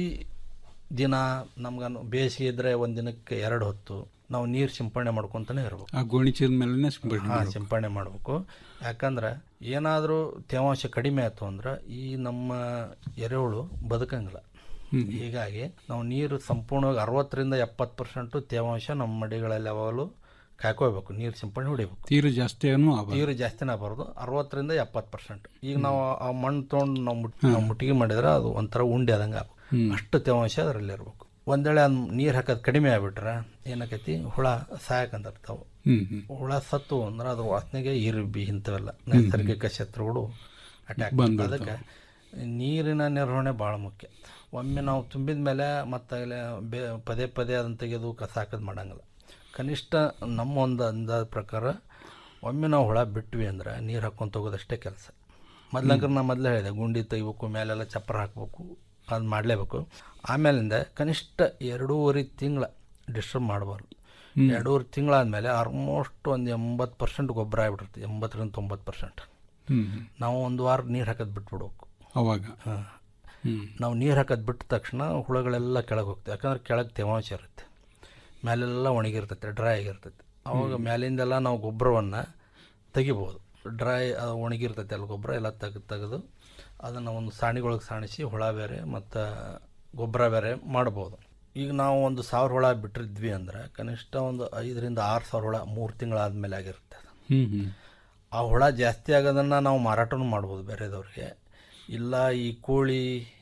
ದಿನ ನಮ್ಗೆ ಬೇಸಿಗೆ ಇದ್ರೆ ಒಂದು ದಿನಕ್ಕೆ ಎರಡು ಹೊತ್ತು ನಾವು ನೀರು ಸಿಂಪಡಣೆ ಮಾಡ್ಕೊತಾನೆ ಇರ್ಬೇಕು ಆ ಗೋಣಿ ಚೀಲ ಮೇಲೆ ಸಿಂಪಡಣೆ ಹಾ, ಮಾಡ್ಬೇಕು. ಸಿಂಪಡಣೆ ಮಾಡಬೇಕು ಯಾಕಂದ್ರೆ ಏನಾದರೂ ತೇವಾಂಶ ಕಡಿಮೆ ಆಯ್ತು ಅಂದ್ರೆ ಈ ನಮ್ಮ ಎರೆಹುಳು ಬದುಕಂಗಿಲ್ಲ ಹ್ಮ್. ಹೀಗಾಗಿ ನಾವು ನೀರು ಸಂಪೂರ್ಣವಾಗಿ ಅರವತ್ತರಿಂದ ಎಪ್ಪತ್ತು ಪರ್ಸೆಂಟು ತೇವಾಂಶ ನಮ್ಮ ಮಡಿಗಳಲ್ಲಿ ಯಾವಾಗಲೂ ಕಾಯ್ಕೋಬೇಕು ನೀರು ಸಿಂಪಡಣೆ ಹೊಡಿಬೇಕು ತೀರ ಜಾಸ್ತಿನೂ ಆಗಬಾರ್ದು. ತೀರು ಜಾಸ್ತಿನೇ ಬರೋದು ಅರವತ್ತರಿಂದ ಎಪ್ಪತ್ತು ಪರ್ಸೆಂಟ್ ಈಗ ನಾವು ಆ ಮಣ್ಣು ತೊಗೊಂಡು ನಾವು ಮುಟ್ ನಾವು ಮುಟ್ಟಿಗೆ ಮಾಡಿದ್ರೆ ಅದು ಒಂಥರ ಉಂಡೆ ಆದಂಗೆ ಆಗ್ಬೇಕು ಹ್ಮ್. ಅಷ್ಟು ತೇವಾಂಶ ಅದರಲ್ಲಿ ಇರಬೇಕು ಒಂದೇಳೆ ನೀರು ಹಾಕೋದು ಕಡಿಮೆ ಆಗ್ಬಿಟ್ರೆ ಏನಾಕೈತಿ ಹುಳ ಸಾಯಕಂತಿರ್ತಾವೆ ಹ್ಮ್ ಹ್ಮ್ ಹುಳ ಸತ್ತು ಅಂದ್ರೆ ಅದ್ರ ವಾಸನೆಗೆ ಇರುಬಿ ಇಂಥವೆಲ್ಲ ನೈಸರ್ಗಿಕ ಶತ್ರುಗಳು ಅಟ್ಯಾಕ್ ಬಂದ್ಬಿಡ್ತಾವೆ. ಅದಕ್ಕೆ ನೀರಿನ ನಿರ್ವಹಣೆ ಭಾಳ ಮುಖ್ಯ ಒಮ್ಮೆ ನಾವು ತುಂಬಿದ ಮೇಲೆ ಮತ್ತೆ ಬೇ ಪದೇ ಪದೇ ಅದನ್ನು ತೆಗೆದು ಕಸ ಹಾಕೋದು ಮಾಡಂಗಿಲ್ಲ ಕನಿಷ್ಠ ನಮ್ಮ ಒಂದು ಅಂದಾಜ ಪ್ರಕಾರ ಒಮ್ಮೆ ನಾವು ಹುಳ ಬಿಟ್ವಿ ಅಂದ್ರೆ ನೀರು ಹಾಕ್ಕೊಂತ ಹೋಗೋದಷ್ಟೇ ಕೆಲಸ ಮೊದ್ಲಂಕರ್ ನಾ ಮೊದಲೇ ಹೇಳಿದೆ ಗುಂಡಿ ತೆಗಿಬೇಕು ಮೇಲೆಲ್ಲ ಚಪ್ಪರ ಹಾಕಬೇಕು ಅದು ಮಾಡಲೇಬೇಕು ಆಮೇಲಿಂದ ಕನಿಷ್ಠ ಎರಡೂವರೆ ತಿಂಗಳ ಡಿಸ್ಟರ್ಬ್ ಮಾಡಬಾರ್ದು ಹ್ಮ್. ಎರಡೂವರೆ ತಿಂಗಳಾದಮೇಲೆ ಆಲ್ಮೋಸ್ಟ್ ಒಂದು ಎಂಬತ್ತು ಪರ್ಸೆಂಟ್ ಗೊಬ್ಬರ ಆಗಿಬಿಡುತ್ತೆ ಎಂಬತ್ತರಿಂದ ತೊಂಬತ್ತು ಪರ್ಸೆಂಟ್ ಹ್ಮ್ ಹ್ಮ್. ನಾವು ಒಂದು ವಾರ ನೀರು ಹಾಕೋದು ಬಿಟ್ಬಿಡ್ಬೇಕು ಅವಾಗ ಹಾಂ ಹ್ಮ್ ನಾವು ನೀರು ಹಾಕೋದು ಬಿಟ್ಟ ತಕ್ಷಣ ಹುಳುಗಳೆಲ್ಲ ಕೆಳಗೆ ಹೋಗ್ತವೆ ಯಾಕಂದ್ರೆ ಕೆಳಗೆ ತೇವಾಂಶ ಇರುತ್ತೆ ಮೇಲೆಲ್ಲ ಒಣಗಿರ್ತೈತೆ ಡ್ರೈ ಆಗಿರ್ತೈತೆ ಅವಾಗ ಮೇಲಿಂದೆಲ್ಲ ನಾವು ಗೊಬ್ಬರವನ್ನು ತೆಗಿಬೋದು ಡ್ರೈ ಅದು ಒಣಗಿರ್ತೈತೆ ಅಲ್ಲಿ ಗೊಬ್ಬರ ಎಲ್ಲ ತೆಗೆದು ತೆಗೆದು ಅದನ್ನು ಒಂದು ಸಾಣಿಗೊಳಗೆ ಸಾಣಿಸಿ ಹುಳ ಬೇರೆ ಮತ್ತು ಗೊಬ್ಬರ ಬೇರೆ ಮಾಡ್ಬೋದು ಈಗ ನಾವು ಒಂದು ಸಾವಿರ ಹುಳ ಬಿಟ್ಟಿದ್ವಿ ಅಂದ್ರೆ ಕನಿಷ್ಠ ಒಂದು ಐದರಿಂದ ಆರು ಸಾವಿರ ಹುಳ ಮೂರು ತಿಂಗಳಾದ್ಮೇಲೆ ಆಗಿರುತ್ತೆ ಅದು. ಹ್ಮ್ ಹ್ಮ್ ಆ ಹುಳ ಜಾಸ್ತಿ ಆಗೋದನ್ನು ನಾವು ಮಾರಾಟನೂ ಮಾಡ್ಬೋದು ಬೇರೆದವ್ರಿಗೆ ಇಲ್ಲ ಈ ಕೋಳಿ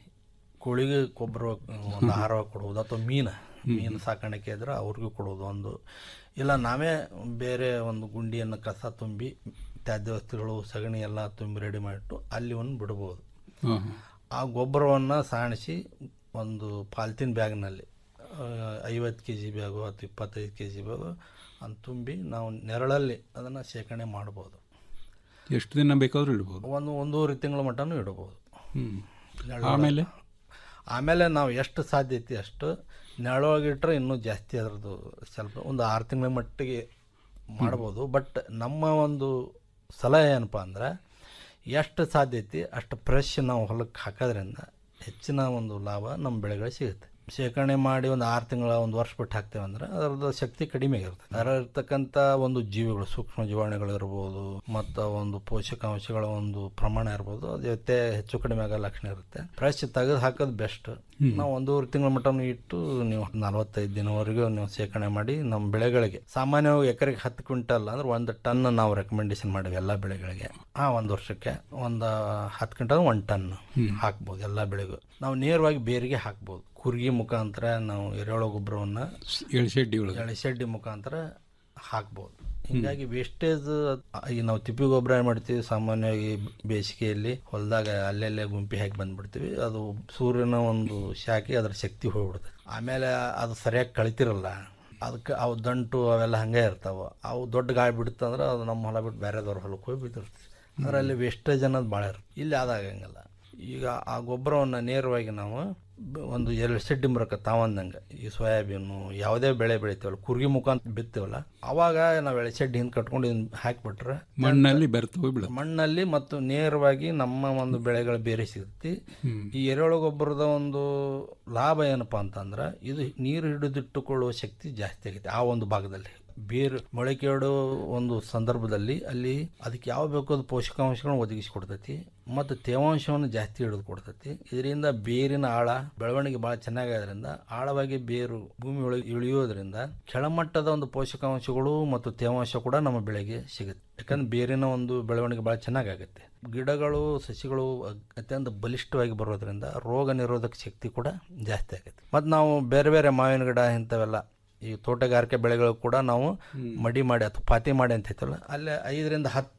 ಕೋಳಿಗೆ ಗೊಬ್ಬರ ಒಂದು ಆಹಾರ ಕೊಡುವುದು ಅಥವಾ ಮೀನು ಮೀನು ಸಾಕಾಣಿಕೆ ಇದ್ರೆ ಅವ್ರಿಗೂ ಕೊಡೋದು ಒಂದು ಇಲ್ಲ ನಾವೇ ಬೇರೆ ಒಂದು ಗುಂಡಿಯನ್ನು ಕಸ ತುಂಬಿ ತ್ಯಾಜ್ಯ ವಸ್ತುಗಳು ಸಗಣಿ ಎಲ್ಲ ತುಂಬಿ ರೆಡಿ ಮಾಡಿಟ್ಟು ಅಲ್ಲಿ ಒಂದು ಬಿಡ್ಬೋದು ಹಾಂ ಹಾಂ ಆ ಗೊಬ್ಬರವನ್ನು ಸಾಣಿಸಿ ಒಂದು ಪಾಲಿಥೀನ್ ಬ್ಯಾಗ್ನಲ್ಲಿ ಐವತ್ತು ಕೆ ಜಿ ಬ್ಯಾಗು ಅಥವಾ ಇಪ್ಪತ್ತೈದು ಕೆ ಜಿ ಬ್ಯಾಗು ಅಂತ ತುಂಬಿ ನಾವು ನೆರಳಲ್ಲಿ ಅದನ್ನು ಶೇಖರಣೆ ಮಾಡ್ಬೋದು ಎಷ್ಟು ದಿನ ಬೇಕಾದ್ರೂ ಇಡ್ಬೋದು ಒಂದು ಒಂದೂವರೆ ತಿಂಗಳ ಮಟ್ಟನೂ ಇಡ್ಬೋದು ಹ್ಮ್ ನೆರಳೊಳಗೆ. ಆಮೇಲೆ ಆಮೇಲೆ ನಾವು ಎಷ್ಟು ಸಾಧ್ಯ ಐತಿ ಅಷ್ಟು ನೆರಳೊಳಗಿಟ್ರೆ ಇನ್ನೂ ಜಾಸ್ತಿ ಅದರದ್ದು ಸ್ವಲ್ಪ ಒಂದು ಆರು ತಿಂಗಳ ಮಟ್ಟಿಗೆ ಮಾಡ್ಬೋದು ಬಟ್ ನಮ್ಮ ಒಂದು ಸಲಹೆ ಏನಪ್ಪ ಅಂದ್ರೆ ಎಷ್ಟು ಸಾಧ್ಯ ಐತಿ ಅಷ್ಟು ಫ್ರೆಶ್ ನಾವು ಹೊಲಕ್ಕೆ ಹಾಕೋದ್ರಿಂದ ಹೆಚ್ಚಿನ ಒಂದು ಲಾಭ ನಮ್ಮ ಬೆಳೆಗಳಿಗೆ ಸಿಗುತ್ತೆ ಶೇಖರಣೆ ಮಾಡಿ ಒಂದು ಆರು ತಿಂಗಳ ಒಂದು ವರ್ಷ ಬಿಟ್ಟು ಹಾಕ್ತೇವೆ ಅಂದ್ರೆ ಅದರದ್ದು ಶಕ್ತಿ ಕಡಿಮೆ ಇರುತ್ತೆ ಅದರಲ್ಲಿರ್ತಕ್ಕಂಥ ಒಂದು ಜೀವಿಗಳು ಸೂಕ್ಷ್ಮ ಜೀವಾಣುಗಳು ಇರ್ಬೋದು ಮತ್ತು ಒಂದು ಪೋಷಕಾಂಶಗಳ ಒಂದು ಪ್ರಮಾಣ ಇರ್ಬೋದು ಅದು ಜೊತೆ ಹೆಚ್ಚು ಕಡಿಮೆ ಆಗೋ ಲಕ್ಷಣ ಇರುತ್ತೆ ಫ್ರೆಶ್ ತೆಗೆದು ಹಾಕೋದು ಬೆಸ್ಟ್ ನಾವು ಒಂದೂವರೆ ತಿಂಗಳ ಮಟ್ಟನೂ ಇಟ್ಟು ನೀವು ನಲವತ್ತೈದು ದಿನವರೆಗೂ ನೀವು ಶೇಖರಣೆ ಮಾಡಿ ನಮ್ಮ ಬೆಳೆಗಳಿಗೆ ಸಾಮಾನ್ಯವಾಗಿ ಎಕರೆಗೆ ಹತ್ತು ಕ್ವಿಂಟಲ್ ಅಂದ್ರೆ ಒಂದು ಟನ್ ನಾವು ರೆಕಮೆಂಡೇಶನ್ ಮಾಡಿವಿ ಎಲ್ಲ ಬೆಳೆಗಳಿಗೆ ಆ ಒಂದು ವರ್ಷಕ್ಕೆ ಒಂದು ಹತ್ತು ಕ್ವಿಂಟಲ್ ಒಂದು ಟನ್ ಹಾಕ್ಬೋದು ಎಲ್ಲ ಬೆಳೆಗೂ ನಾವು ನೇರವಾಗಿ ಬೇರಿಗೆ ಹಾಕ್ಬೋದು ಕುರ್ಗಿ ಮುಖಾಂತರ ನಾವು ಎರೆಹುಳ ಗೊಬ್ಬರವನ್ನು ಎಳ್ಸೆಡ್ಡಿ ಒಳಗೆ ಎಳೆಸೆಡ್ಡಿ ಮುಖಾಂತರ ಹಾಕ್ಬೋದು ಹಿಂಗಾಗಿ ವೇಸ್ಟೇಜ್ ಈಗ ನಾವು ತಿಪ್ಪಿ ಗೊಬ್ಬರ ಏನು ಮಾಡ್ತೀವಿ ಸಾಮಾನ್ಯವಾಗಿ ಬೇಸಿಗೆಯಲ್ಲಿ ಹೊಲದಾಗ ಅಲ್ಲೆಲ್ಲೇ ಗುಂಪಿ ಹಾಕಿ ಬಂದ್ಬಿಡ್ತೀವಿ ಅದು ಸೂರ್ಯನ ಒಂದು ಶಾಖೆ ಅದರ ಶಕ್ತಿ ಹೋಗ್ಬಿಡ್ತದೆ ಆಮೇಲೆ ಅದು ಸರಿಯಾಗಿ ಕಳಿತಿರಲ್ಲ ಅದಕ್ಕೆ ಅವು ದಂಟು ಅವೆಲ್ಲ ಹಂಗೆ ಇರ್ತಾವೆ ಅವು ದೊಡ್ಡ ಗಾಳಿ ಬಿಡುತ್ತಂದ್ರೆ ಅದು ನಮ್ಮ ಹೊಲ ಬಿಟ್ಟು ಬೇರೆದವ್ರ ಹೊಲಕ್ಕೆ ಹೋಗಿ ಬಿದ್ದಿರ್ತದೆ ಅಂದ್ರೆ ಅಲ್ಲಿ ವೇಸ್ಟೇಜ್ ಅನ್ನೋದು ಭಾಳ ಇರುತ್ತೆ ಇಲ್ಲಿ ಆದಾಗಂಗಿಲ್ಲ ಈಗ ಆ ಗೊಬ್ಬರವನ್ನು ನೇರವಾಗಿ ನಾವು ಬ- ಒಂದು ಎರಡು ಸೆಡ್ಡಿ ಮರಕ್ಕೆ ತಾವಂದಂಗೆ ಈ ಸೋಯಾಬೀನು ಯಾವುದೇ ಬೆಳೆ ಬೆಳಿತೀವಲ್ಲ ಕುರ್ಗಿ ಮುಖಾಂತರ ಬಿತ್ತೀವಲ್ಲ ಅವಾಗ ನಾವು ಎಳೆ ಸೆಡ್ಡಿ ಹಿಂದೆ ಕಟ್ಕೊಂಡು ಇದನ್ನ ಹಾಕಿಬಿಟ್ರೆ ಮಣ್ಣಲ್ಲಿ ಬೆರೆತು ಹೋಗ್ಬಿಡುತ್ತೆ ಮಣ್ಣಲ್ಲಿ ಮತ್ತು ನೇರವಾಗಿ ನಮ್ಮ ಒಂದು ಬೆಳೆಗಳ ಬೇರೆ ಸಿಗುತ್ತೆ ಈ ಎರೆಹುಳು ಗೊಬ್ಬರದ ಒಂದು ಲಾಭ ಏನಪ್ಪಾ ಅಂತಂದ್ರೆ ಇದು ನೀರು ಹಿಡಿದಿಟ್ಟುಕೊಳ್ಳುವ ಶಕ್ತಿ ಜಾಸ್ತಿ ಆಗೈತೆ ಆ ಒಂದು ಭಾಗದಲ್ಲಿ ಬೇರು ಮೊಳಕೆ ಇಡೋ ಒಂದು ಸಂದರ್ಭದಲ್ಲಿ ಅಲ್ಲಿ ಅದಕ್ಕೆ ಯಾವ ಬೇಕೋ ಅದು ಪೋಷಕಾಂಶಗಳನ್ನು ಒದಗಿಸಿಕೊಡ್ತೈತಿ ಮತ್ತು ತೇವಾಂಶವನ್ನು ಜಾಸ್ತಿ ಹಿಡಿದು ಕೊಡ್ತೈತಿ ಇದರಿಂದ ಬೇರಿನ ಆಳ ಬೆಳವಣಿಗೆ ಭಾಳ ಚೆನ್ನಾಗೋದ್ರಿಂದ ಆಳವಾಗಿ ಬೇರು ಭೂಮಿ ಒಳಗೆ ಇಳಿಯೋದ್ರಿಂದ ಕೆಳಮಟ್ಟದ ಒಂದು ಪೋಷಕಾಂಶಗಳು ಮತ್ತು ತೇವಾಂಶ ಕೂಡ ನಮ್ಮ ಬೆಳೆಗೆ ಸಿಗುತ್ತೆ ಯಾಕಂದ್ರೆ ಬೇರಿನ ಒಂದು ಬೆಳವಣಿಗೆ ಭಾಳ ಚೆನ್ನಾಗಾಗುತ್ತೆ ಗಿಡಗಳು ಸಸಿಗಳು ಅಗ್- ಅತ್ಯಂತ ಬಲಿಷ್ಠವಾಗಿ ಬರೋದ್ರಿಂದ ರೋಗ ನಿರೋಧಕ ಶಕ್ತಿ ಕೂಡ ಜಾಸ್ತಿ ಆಗುತ್ತೆ ಮತ್ತು ನಾವು ಬೇರೆ ಬೇರೆ ಮಾವಿನ ಗಿಡ ಇಂಥವೆಲ್ಲ ಈ ತೋಟಗಾರಿಕೆ ಬೆಳೆಗಳು ಕೂಡ ನಾವು ಮಡಿ ಮಾಡಿ ಅಥವಾ ಪಾತಿ ಮಾಡಿ ಅಂತ ಹೇಳ್ತಲ್ಲ ಅಲ್ಲಿ ಐದರಿಂದ ಹತ್ತು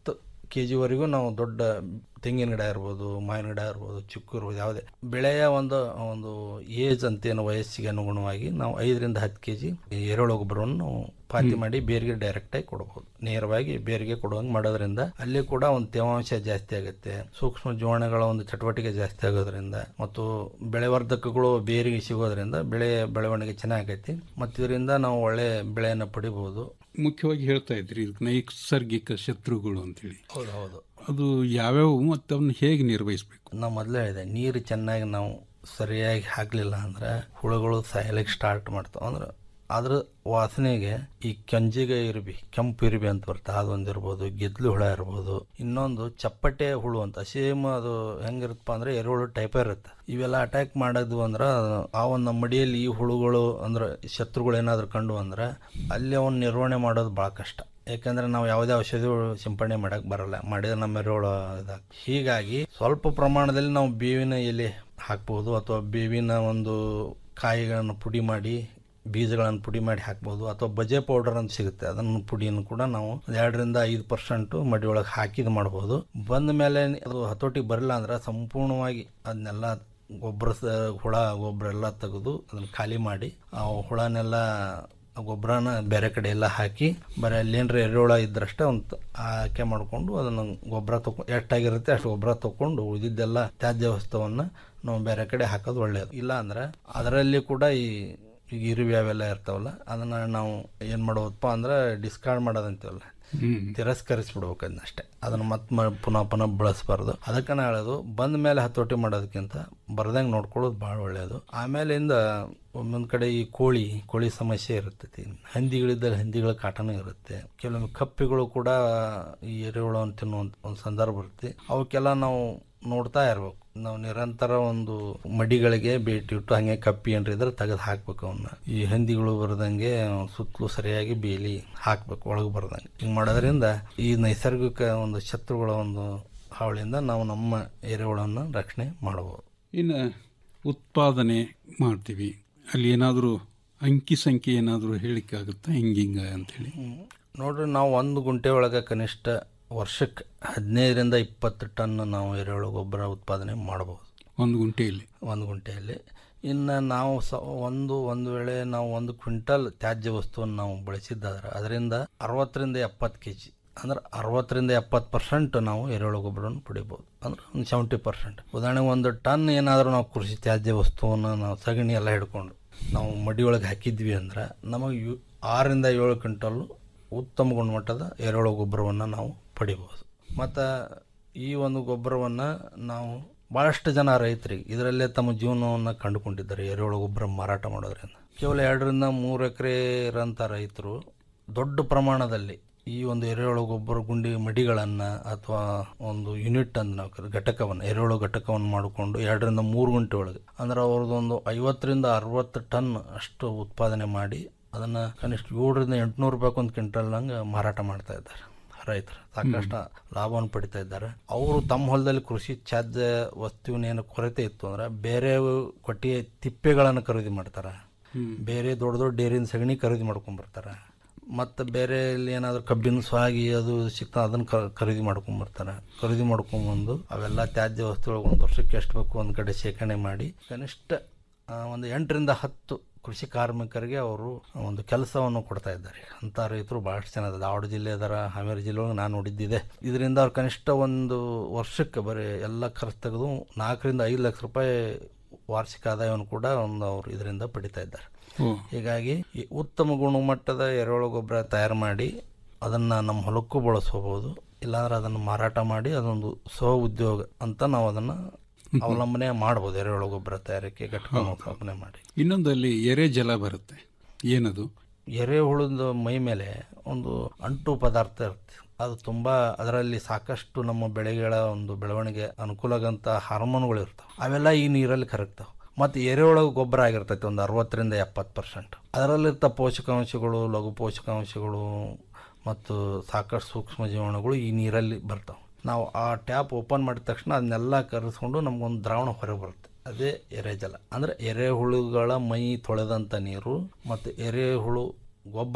ಕೆ ಜಿವರೆಗೂ ನಾವು ದೊಡ್ಡ ತೆಂಗಿನ ಗಿಡ ಇರ್ಬೋದು ಮಾವಿನ ಗಿಡ ಇರ್ಬೋದು ಚಿಕ್ಕು ಇರ್ಬೋದು ಯಾವುದೇ ಬೆಳೆಯ ಒಂದು ಒಂದು ಏಜ್ ಅಂತ ಏನು ವಯಸ್ಸಿಗೆ ಅನುಗುಣವಾಗಿ ನಾವು ಐದರಿಂದ ಹತ್ತು ಕೆ ಜಿ ಎರೆಹುಳ ಗೊಬ್ಬರವನ್ನು ನಾವು ಪಾತಿ ಮಾಡಿ ಬೇರಿಗೆ ಡೈರೆಕ್ಟಾಗಿ ಕೊಡಬಹುದು ನೇರವಾಗಿ ಬೇರಿಗೆ ಕೊಡುವಂಗೆ ಮಾಡೋದ್ರಿಂದ ಅಲ್ಲಿ ಕೂಡ ಒಂದು ತೇವಾಂಶ ಜಾಸ್ತಿ ಆಗುತ್ತೆ ಸೂಕ್ಷ್ಮ ಜೀವಾಣುಗಳ ಒಂದು ಚಟುವಟಿಕೆ ಜಾಸ್ತಿ ಆಗೋದ್ರಿಂದ ಮತ್ತು ಬೆಳೆವರ್ಧಕಗಳು ಬೇರಿಗೆ ಸಿಗೋದ್ರಿಂದ ಬೆಳೆ ಬೆಳವಣಿಗೆ ಚೆನ್ನಾಗೈತಿ ಮತ್ತು ಇದರಿಂದ ನಾವು ಒಳ್ಳೆ ಬೆಳೆಯನ್ನು ಪಡಿಬಹುದು ಮುಖ್ಯವಾಗಿ ಹೇಳ್ತಾ ಇದ್ರಿ ಇದಕ್ಕೆ ನೈಸರ್ಗಿಕ ಶತ್ರುಗಳು ಅಂತೇಳಿ ಹೌದು ಹೌದು ಅದು ಯಾವ್ಯಾವು ಮತ್ತು ಅವನ್ನ ಹೇಗೆ ನಿರ್ವಹಿಸಬೇಕು ನಾವು ಮೊದಲೇ ಹೇಳಿದೆ ನೀರು ಚೆನ್ನಾಗಿ ನಾವು ಸರಿಯಾಗಿ ಹಾಕಲಿಲ್ಲ ಅಂದ್ರೆ ಹುಳುಗಳು ಸಾಯಲಿಕ್ಕೆ ಸ್ಟಾರ್ಟ್ ಮಾಡ್ತಾವೆ ಅಂದ್ರೆ ಅದ್ರ ವಾಸನೆಗೆ ಈ ಕಂಜಿಗೆ ಇರ್ಬಿ ಕೆಂಪು ಇರ್ಬಿ ಅಂತ ಬರುತ್ತೆ ಅದೊಂದು ಇರ್ಬೋದು ಗೆದ್ಲು ಹುಳ ಇರ್ಬೋದು ಇನ್ನೊಂದು ಚಪ್ಪಟೆ ಹುಳು ಅಂತ ಸೇಮ್ ಅದು ಹೆಂಗಿರುತ್ತಪ್ಪ ಅಂದ್ರೆ ಎರೆಹುಳು ಟೈಪ್ ಇರುತ್ತೆ ಇವೆಲ್ಲ ಅಟ್ಯಾಕ್ ಮಾಡೋದು ಅಂದ್ರೆ ಆ ಒಂದು ನಮ್ಮ ಮಡಿಯಲ್ಲಿ ಈ ಹುಳುಗಳು ಅಂದ್ರೆ ಶತ್ರುಗಳು ಏನಾದ್ರು ಕಂಡು ಅಂದ್ರೆ ಅಲ್ಲಿ ಅವನ್ನ ನಿರ್ವಹಣೆ ಮಾಡೋದು ಭಾಳ ಕಷ್ಟ ಯಾಕಂದ್ರೆ ನಾವು ಯಾವುದೇ ಔಷಧಿಗಳು ಸಿಂಪಡಣೆ ಮಾಡಕ್ ಬರಲ್ಲ ಮಾಡಿದ್ರೆ ನಮ್ಮ ಎರೆಹುಳ ಇದಾಗ ಹೀಗಾಗಿ ಸ್ವಲ್ಪ ಪ್ರಮಾಣದಲ್ಲಿ ನಾವು ಬೇವಿನ ಎಲೆ ಹಾಕ್ಬೋದು ಅಥವಾ ಬೇವಿನ ಒಂದು ಕಾಯಿಗಳನ್ನು ಪುಡಿ ಮಾಡಿ ಬೀಜಗಳನ್ನು ಪುಡಿ ಮಾಡಿ ಹಾಕ್ಬೋದು ಅಥವಾ ಬಜೆ ಪೌಡರ್ ಅಂತ ಸಿಗುತ್ತೆ ಅದನ್ನು ಪುಡಿಯನ್ನು ಕೂಡ ನಾವು ಒಂದ್ ಎರಡರಿಂದ ಐದು ಪರ್ಸೆಂಟು ಮಡಿ ಒಳಗೆ ಹಾಕಿದ್ ಮಾಡ್ಬೋದು ಬಂದ ಮೇಲೆ ಅದು ಹತೋಟಿಗೆ ಬರಲ್ಲ ಅಂದ್ರೆ ಸಂಪೂರ್ಣವಾಗಿ ಅದನ್ನೆಲ್ಲ ಗೊಬ್ಬರ ಸ ಹುಳ ಗೊಬ್ಬರ ಎಲ್ಲ ತೆಗೆದು ಅದನ್ನು ಖಾಲಿ ಮಾಡಿ ಆ ಹುಳನೆಲ್ಲ ಗೊಬ್ಬರನ ಬೇರೆ ಕಡೆ ಎಲ್ಲ ಹಾಕಿ ಬರೀ ಅಲ್ಲೇನ್ರ ಎರೆಹುಳ ಇದ್ರಷ್ಟೇ ಒಂದು ಆಯ್ಕೆ ಮಾಡಿಕೊಂಡು ಅದನ್ನು ಗೊಬ್ಬರ ತಗೊ ಎಷ್ಟಾಗಿರುತ್ತೆ ಅಷ್ಟು ಗೊಬ್ಬರ ತಗೊಂಡು ಉಳಿದಿದ್ದೆಲ್ಲ ತ್ಯಾಜ್ಯ ವಸ್ತುವನ್ನು ನಾವು ಬೇರೆ ಕಡೆ ಹಾಕೋದು ಒಳ್ಳೆಯದು ಇಲ್ಲ ಅಂದ್ರೆ ಅದರಲ್ಲಿ ಕೂಡ ಈ ಈಗ ಇರುವೆ ಅವೆಲ್ಲ ಇರ್ತಾವಲ್ಲ ಅದನ್ನ ನಾವು ಏನು ಮಾಡೋದಪ್ಪ ಅಂದ್ರೆ ಡಿಸ್ಕಾರ್ಡ್ ಮಾಡೋದಂತೀವಲ್ಲ ತಿರಸ್ಕರಿಸ್ಬಿಡ್ಬೇಕು ಅದನ್ನ ಅಷ್ಟೇ ಅದನ್ನ ಮತ್ತೆ ಪುನಃ ಪುನಃ ಬಳಸಬಾರ್ದು ಅದಕ್ಕೆ ನಾ ಹೇಳೋದು ಬಂದ ಮೇಲೆ ಹತೋಟಿ ಮಾಡೋದಕ್ಕಿಂತ ಬರ್ದಂಗೆ ನೋಡ್ಕೊಳ್ಳೋದು ಭಾಳ ಒಳ್ಳೆಯದು ಆಮೇಲಿಂದ ಒಂದೊಂದು ಕಡೆ ಈ ಕೋಳಿ ಕೋಳಿ ಸಮಸ್ಯೆ ಇರ್ತೈತಿ ಹಂದಿಗಳಿದ್ದಲ್ಲಿ ಹಂದಿಗಳ ಕಾಟನೂ ಇರುತ್ತೆ ಕೆಲವೊಮ್ಮೆ ಕಪ್ಪಿಗಳು ಕೂಡ ಈ ಎರೆಹುಳವನ್ನು ತಿನ್ನುವಂಥ ಒಂದು ಸಂದರ್ಭ ಇರುತ್ತೆ ಅವಕ್ಕೆಲ್ಲ ನಾವು ನೋಡ್ತಾ ಇರ್ಬೇಕು ನಾವು ನಿರಂತರ ಒಂದು ಮಡಿಗಳಿಗೆ ಭೇಟಿ ಇಟ್ಟು ಹಂಗೆ ಕಪ್ಪಿ ಏನ್ರ ಇದ್ರೆ ತೆಗೆದು ಹಾಕ್ಬೇಕು ಅವನ್ನ ಈ ಹಂದಿಗಳು ಬರ್ದಂಗೆ ಸುತ್ತಲೂ ಸರಿಯಾಗಿ ಬೇಲಿ ಹಾಕ್ಬೇಕು ಒಳಗೆ ಬರ್ದಂಗೆ ಹಿಂಗೆ ಮಾಡೋದ್ರಿಂದ ಈ ನೈಸರ್ಗಿಕ ಒಂದು ಶತ್ರುಗಳ ಒಂದು ಹಾವಳಿಯಿಂದ ನಾವು ನಮ್ಮ ಎರೆಹುಳವನ್ನು ರಕ್ಷಣೆ ಮಾಡಬಹುದು ಇನ್ನು ಉತ್ಪಾದನೆ ಮಾಡ್ತೀವಿ ಅಲ್ಲಿ ಏನಾದರೂ ಅಂಕಿ ಸಂಖ್ಯೆ ಏನಾದರೂ ಹೇಳಿಕ್ಕಾಗುತ್ತಾ ಹಿಂಗಿಂಗ ಅಂತೇಳಿ ನೋಡ್ರಿ ನಾವು ಒಂದು ಗುಂಟೆ ಒಳಗೆ ಕನಿಷ್ಠ ವರ್ಷಕ್ಕೆ ಹದಿನೈದರಿಂದ ಇಪ್ಪತ್ತು ಟನ್ ನಾವು ಎರೆಹುಳು ಗೊಬ್ಬರ ಉತ್ಪಾದನೆ ಮಾಡಬಹುದು ಒಂದು ಗುಂಟೆಯಲ್ಲಿ ಒಂದು ಗುಂಟೆಯಲ್ಲಿ ಇನ್ನು ನಾವು ಸ ಒಂದು ಒಂದು ವೇಳೆ ನಾವು ಒಂದು ಕ್ವಿಂಟಲ್ ತ್ಯಾಜ್ಯ ವಸ್ತುವನ್ನು ನಾವು ಬಳಸಿದ್ದಾದ್ರೆ ಅದರಿಂದ ಅರವತ್ತರಿಂದ ಎಪ್ಪತ್ತು ಕೆ ಜಿ ಅಂದ್ರೆ ಅರವತ್ತರಿಂದ ಎಪ್ಪತ್ತು ಪರ್ಸೆಂಟ್ ನಾವು ಎರೆಹುಳು ಗೊಬ್ಬರವನ್ನು ಪಡಿಬೋದು ಅಂದ್ರೆ ಒಂದು ಸೆವೆಂಟಿ ಪರ್ಸೆಂಟ್ ಉದಾಹರಣೆಗೆ ಒಂದು ಟನ್ ಏನಾದರೂ ನಾವು ಕೃಷಿ ತ್ಯಾಜ್ಯ ವಸ್ತುವನ್ನು ನಾವು ಸಗಣಿ ಎಲ್ಲ ಹಿಡ್ಕೊಂಡು ನಾವು ಮಡಿ ಒಳಗೆ ಹಾಕಿದ್ವಿ ಅಂದ್ರೆ ನಮಗೆ ಯು ಆರರಿಂದ ಏಳು ಕ್ವಿಂಟಲ್ಲು ಉತ್ತಮ ಗುಣಮಟ್ಟದ ಎರೆಹುಳು ಗೊಬ್ಬರವನ್ನು ನಾವು ಪಡಿಬೋದು ಮತ್ತು ಈ ಒಂದು ಗೊಬ್ಬರವನ್ನು ನಾವು ಭಾಳಷ್ಟು ಜನ ರೈತರಿಗೆ ಇದರಲ್ಲೇ ತಮ್ಮ ಜೀವನವನ್ನು ಕಂಡುಕೊಂಡಿದ್ದಾರೆ ಎರೆಹುಳು ಗೊಬ್ಬರ ಮಾರಾಟ ಮಾಡೋದ್ರಿಂದ ಕೇವಲ ಎರಡರಿಂದ ಮೂರು ಎಕರೆ ಇರೋಂಥ ರೈತರು ದೊಡ್ಡ ಪ್ರಮಾಣದಲ್ಲಿ ಈ ಒಂದು ಎರೆಹುಳು ಗೊಬ್ಬರ ಗುಂಡಿ ಮಡಿಗಳನ್ನು ಅಥವಾ ಒಂದು ಯೂನಿಟ್ ಅಂತ ನಾವು ಕರೀ- ಘಟಕವನ್ನು ಎರೆಹುಳು ಘಟಕವನ್ನು ಮಾಡಿಕೊಂಡು ಎರಡರಿಂದ ಮೂರು ಗಂಟೆ ಒಳಗೆ ಅಂದ್ರೆ ಅವ್ರದ್ದೊಂದು ಐವತ್ತರಿಂದ ಅರವತ್ತು ಟನ್ ಅಷ್ಟು ಉತ್ಪಾದನೆ ಮಾಡಿ ಅದನ್ನು ಕನಿಷ್ಠ ಏಳರಿಂದ ಎಂಟುನೂರು ರೂಪಾಯಿ ಒಂದು ಕ್ವಿಂಟಲ್ ಹಂಗೆ ಮಾರಾಟ ಮಾಡ್ತಾ ಇದ್ದಾರೆ ರೈತರು ಸಾಕಷ್ಟು ಲಾಭವನ್ನು ಪಡಿತಾ ಇದ್ದಾರೆ ಅವರು ತಮ್ಮ ಹೊಲದಲ್ಲಿ ಕೃಷಿ ತ್ಯಾಜ್ಯ ವಸ್ತುವಿನೇನು ಕೊರತೆ ಇತ್ತು ಅಂದ್ರೆ ಬೇರೆ ಕೊಟ್ಟಿಗೆ ತಿಪ್ಪೆಗಳನ್ನು ಖರೀದಿ ಮಾಡ್ತಾರೆ ಬೇರೆ ದೊಡ್ಡ ದೊಡ್ಡ ಡೇರಿನ ಸಗಣಿ ಖರೀದಿ ಮಾಡ್ಕೊಂಬರ್ತಾರೆ ಮತ್ತು ಬೇರೆ ಇಲ್ಲಿ ಏನಾದರೂ ಕಬ್ಬಿನ ಸ್ವಾಗಿ ಅದು ಸಿಗ್ತಾ ಅದನ್ನು ಕ ಖರೀದಿ ಮಾಡ್ಕೊಂಬರ್ತಾರೆ ಖರೀದಿ ಮಾಡ್ಕೊಂಬಂದು ಅವೆಲ್ಲ ತ್ಯಾಜ್ಯ ವಸ್ತುಗಳು ಒಂದು ವರ್ಷಕ್ಕೆ ಎಷ್ಟು ಬೇಕು ಒಂದು ಕಡೆ ಶೇಖರಣೆ ಮಾಡಿ ಕನಿಷ್ಠ ಆ, ಒಂದು ಎಂಟರಿಂದ ಹತ್ತು ಕೃಷಿ ಕಾರ್ಮಿಕರಿಗೆ ಅವರು ಒಂದು ಕೆಲಸವನ್ನು ಕೊಡ್ತಾ ಇದ್ದಾರೆ ಅಂತ ರೈತರು ಭಾಳಷ್ಟು ಜನ ಇದ್ದಾರೆ ದಾವಣ ಜಿಲ್ಲೆ ಅದರ ಹಾವೇರಿ ಜಿಲ್ಲೆ ಒಳಗೆ ನಾನು ನೋಡಿದ್ದಿದೆ ಇದರಿಂದ ಅವ್ರು ಕನಿಷ್ಠ ಒಂದು ವರ್ಷಕ್ಕೆ ಬರೀ ಎಲ್ಲ ಖರ್ಚು ತೆಗೆದು ನಾಲ್ಕರಿಂದ ಐದು ಲಕ್ಷ ರೂಪಾಯಿ ವಾರ್ಷಿಕ ಆದಾಯವನ್ನು ಕೂಡ ಒಂದು ಅವರು ಇದರಿಂದ ಪಡಿತಾ ಇದ್ದಾರೆ ಓ. ಹೀಗಾಗಿ ಈ ಉತ್ತಮ ಗುಣಮಟ್ಟದ ಎರೆಹುಳು ಗೊಬ್ಬರ ತಯಾರು ಮಾಡಿ ಅದನ್ನು ನಮ್ಮ ಹೊಲಕ್ಕೂ ಬಳಸ್ಕೋಬೋದು ಇಲ್ಲಾಂದ್ರೆ ಅದನ್ನು ಮಾರಾಟ ಮಾಡಿ ಅದೊಂದು ಸ್ವ ಉದ್ಯೋಗ ಅಂತ ನಾವು ಅದನ್ನು ಅವಲಂಬನೆ ಮಾಡ್ಬೋದು ಎರೆಹುಳು ಗೊಬ್ಬರ ತಯಾರಿಕೆ ಘಟಕ ಸ್ಥಾಪನೆ ಮಾಡಿ ಇನ್ನೊಂದು ಅಲ್ಲಿ ಎರೆ ಜಲ ಬರುತ್ತೆ ಏನದು ಎರೆಹುಳದ ಮೈ ಮೇಲೆ ಒಂದು ಅಂಟು ಪದಾರ್ಥ ಇರುತ್ತೆ ಅದು ತುಂಬ ಅದರಲ್ಲಿ ಸಾಕಷ್ಟು ನಮ್ಮ ಬೆಳೆಗಳ ಒಂದು ಬೆಳವಣಿಗೆ ಅನುಕೂಲ ಆಗಂತ ಹಾರ್ಮೋನ್ಗಳು ಇರ್ತವೆ ಅವೆಲ್ಲ ಈ ನೀರಲ್ಲಿ ಕರಗ್ತಾವೆ ಮತ್ತು ಎರೆಹುಳ ಗೊಬ್ಬರ ಆಗಿರ್ತೈತೆ ಒಂದು ಅರವತ್ತರಿಂದ ಎಪ್ಪತ್ತು ಪರ್ಸೆಂಟ್ ಅದರಲ್ಲಿರ್ತ ಪೋಷಕಾಂಶಗಳು ಲಘು ಪೋಷಕಾಂಶಗಳು ಮತ್ತು ಸಾಕಷ್ಟು ಸೂಕ್ಷ್ಮ ಜೀವಾಣುಗಳು ಈ ನೀರಲ್ಲಿ ಬರ್ತಾವೆ ನಾವು ಆ ಟ್ಯಾಪ್ ಓಪನ್ ಮಾಡಿದ ತಕ್ಷಣ ಅದನ್ನೆಲ್ಲ ಕರೆಸ್ಕೊಂಡು ನಮಗೊಂದು ದ್ರಾವಣ ಹೊರಗೆ ಬರುತ್ತೆ ಅದೇ ಎರೆಜಲ ಅಂದರೆ ಎರೆಹುಳುಗಳ ಮೈ ತೊಳೆದಂಥ ನೀರು ಮತ್ತು ಎರೆಹುಳು ಗೊಬ್ಬರ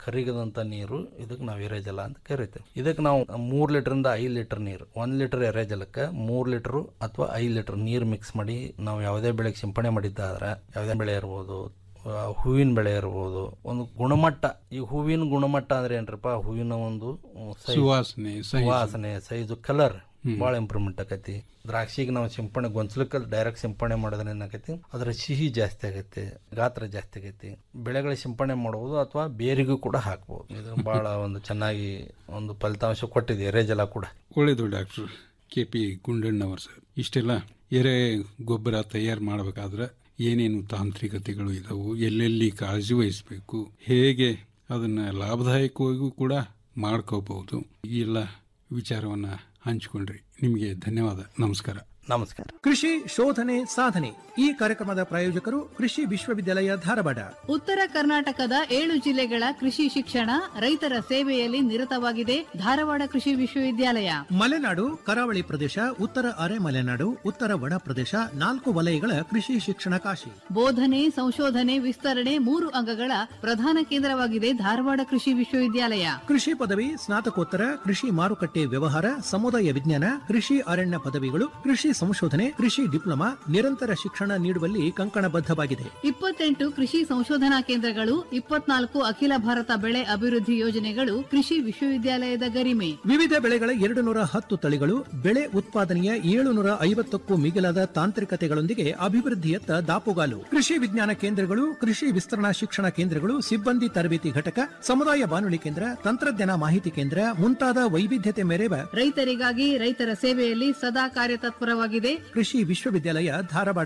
ಕರಿಗದಂಥ ನೀರು ಇದಕ್ಕೆ ನಾವು ಎರೆಜಲ ಅಂತ ಕರಿತೇವೆ ಇದಕ್ಕೆ ನಾವು ಮೂರು ಲೀಟ್ರಿಂದ ಐದು ಲೀಟರ್ ನೀರು ಒಂದು ಲೀಟರ್ ಎರೆಜಲಕ್ಕೆ ಮೂರು ಲೀಟ್ರು ಅಥವಾ ಐದು ಲೀಟರ್ ನೀರು ಮಿಕ್ಸ್ ಮಾಡಿ ನಾವು ಯಾವುದೇ ಬೆಳೆಗೆ ಸಿಂಪಡಣೆ ಮಾಡಿದ್ದಾದ್ರೆ ಯಾವುದೇ ಬೆಳೆ ಇರ್ಬೋದು ಆ, ಹೂವಿನ ಬೆಳೆ ಇರ್ಬೋದು ಒಂದು ಗುಣಮಟ್ಟ ಈ ಹೂವಿನ ಗುಣಮಟ್ಟ ಅಂದ್ರೆ ಏನ್ರಪ್ಪ ಹೂವಿನ ಒಂದು ಹ್ಮ್, size, ಸುವಾಸನೆ, size. ಸುವಾಸನೆ ಸೈಜು ಕಲರ್ ಹ್ಮ್. ಭಾಳ ಇಂಪ್ರೂವ್ಮೆಂಟ್ ಆಕೈತಿ ದ್ರಾಕ್ಷಿಗೆ ನಾವು ಸಿಂಪಡಣೆ ಗೊಂಚಲಕ್ಕೆ ಡೈರೆಕ್ಟ್ ಸಿಂಪಡಣೆ ಮಾಡೋದ್ರೆ ಏನಾಕೈತಿ ಅದರ ಸಿಹಿ ಜಾಸ್ತಿ ಆಗೈತಿ ಗಾತ್ರ ಜಾಸ್ತಿ ಆಗೈತಿ ಬೆಳೆಗಳ ಸಿಂಪಡಣೆ ಮಾಡ್ಬೋದು ಅಥವಾ ಬೇರಿಗೂ ಕೂಡ ಹಾಕ್ಬೋದು ಇದು ಭಾಳ ಒಂದು ಚೆನ್ನಾಗಿ ಒಂದು ಫಲಿತಾಂಶ ಕೊಟ್ಟಿದೆ ಎರೆಜಲ ಕೂಡ ಒಳ್ಳೆಯದು ಡಾಕ್ಟರ್ ಕೆ ಪಿ ಗುಂಡಣ್ಣವರು ಸರ್ ಇಷ್ಟೆಲ್ಲ ಎರೆ ಗೊಬ್ಬರ ತಯಾರು ಮಾಡಬೇಕಾದ್ರೆ ಏನೇನು ತಾಂತ್ರಿಕತೆಗಳು ಇದಾವು ಎಲ್ಲೆಲ್ಲಿ ಕಾಳಜಿ ವಹಿಸಬೇಕು ಹೇಗೆ ಅದನ್ನು ಲಾಭದಾಯಕವಾಗಿಯೂ ಕೂಡ ಮಾಡ್ಕೋಬಹುದು ಈ ಎಲ್ಲ ವಿಚಾರವನ್ನ ಹಂಚಿಕೊಂಡ್ರಿ ನಿಮಗೆ ಧನ್ಯವಾದ ನಮಸ್ಕಾರ ನಮಸ್ಕಾರ ಕೃಷಿ ಶೋಧನೆ ಸಾಧನೆ ಈ ಕಾರ್ಯಕ್ರಮದ ಪ್ರಾಯೋಜಕರು ಕೃಷಿ ವಿಶ್ವವಿದ್ಯಾಲಯ ಧಾರವಾಡ ಉತ್ತರ ಕರ್ನಾಟಕದ ಏಳು ಜಿಲ್ಲೆಗಳ ಕೃಷಿ ಶಿಕ್ಷಣ ರೈತರ ಸೇವೆಯಲ್ಲಿ ನಿರತವಾಗಿದೆ ಧಾರವಾಡ ಕೃಷಿ ವಿಶ್ವವಿದ್ಯಾಲಯ ಮಲೆನಾಡು ಕರಾವಳಿ ಪ್ರದೇಶ ಉತ್ತರ ಅರೆ ಮಲೆನಾಡು ಉತ್ತರ ಒಣ ಪ್ರದೇಶ ನಾಲ್ಕು ವಲಯಗಳ ಕೃಷಿ ಶಿಕ್ಷಣ ಕಾಶಿ ಬೋಧನೆ ಸಂಶೋಧನೆ ವಿಸ್ತರಣೆ ಮೂರು ಅಂಗಗಳ ಪ್ರಧಾನ ಕೇಂದ್ರವಾಗಿದೆ ಧಾರವಾಡ ಕೃಷಿ ವಿಶ್ವವಿದ್ಯಾಲಯ ಕೃಷಿ ಪದವಿ ಸ್ನಾತಕೋತ್ತರ ಕೃಷಿ ಮಾರುಕಟ್ಟೆ ವ್ಯವಹಾರ ಸಮುದಾಯ ವಿಜ್ಞಾನ ಕೃಷಿ ಅರಣ್ಯ ಪದವಿಗಳು ಕೃಷಿ ಸಂಶೋಧನೆ ಕೃಷಿ ಡಿಪ್ಲೊಮಾ ನಿರಂತರ ಶಿಕ್ಷಣ ನೀಡುವಲ್ಲಿ ಕಂಕಣಬದ್ಧವಾಗಿದೆ ಇಪ್ಪತ್ತೆಂಟು ಕೃಷಿ ಸಂಶೋಧನಾ ಕೇಂದ್ರಗಳು ಇಪ್ಪತ್ನಾಲ್ಕು ಅಖಿಲ ಭಾರತ ಬೆಳೆ ಅಭಿವೃದ್ಧಿ ಯೋಜನೆಗಳು ಕೃಷಿ ವಿಶ್ವವಿದ್ಯಾಲಯದ ಗರಿಮೆ ವಿವಿಧ ಬೆಳೆಗಳ ಎರಡು ನೂರ ಹತ್ತು ತಳಿಗಳು ಬೆಳೆ ಉತ್ಪಾದನೆಯ ಏಳುನೂರ ಐವತ್ತಕ್ಕೂ ಮಿಗಿಲಾದ ತಾಂತ್ರಿಕತೆಗಳೊಂದಿಗೆ ಅಭಿವೃದ್ಧಿಯತ್ತ ದಾಪುಗಾಲು ಕೃಷಿ ವಿಜ್ಞಾನ ಕೇಂದ್ರಗಳು ಕೃಷಿ ವಿಸ್ತರಣಾ ಶಿಕ್ಷಣ ಕೇಂದ್ರಗಳು ಸಿಬ್ಬಂದಿ ತರಬೇತಿ ಘಟಕ ಸಮುದಾಯ ಬಾನುಲಿ ಕೇಂದ್ರ ತಂತ್ರಜ್ಞಾನ ಮಾಹಿತಿ ಕೇಂದ್ರ ಮುಂತಾದ ವೈವಿಧ್ಯತೆ ಮೆರೆವ ರೈತರಿಗಾಗಿ ರೈತರ ಸೇವೆಯಲ್ಲಿ ಸದಾ ಕಾರ್ಯತತ್ಪರವಾಗಿದೆ ಕೃಷಿ ವಿಶ್ವವಿದ್ಯಾಲಯ ಧಾರವಾಡ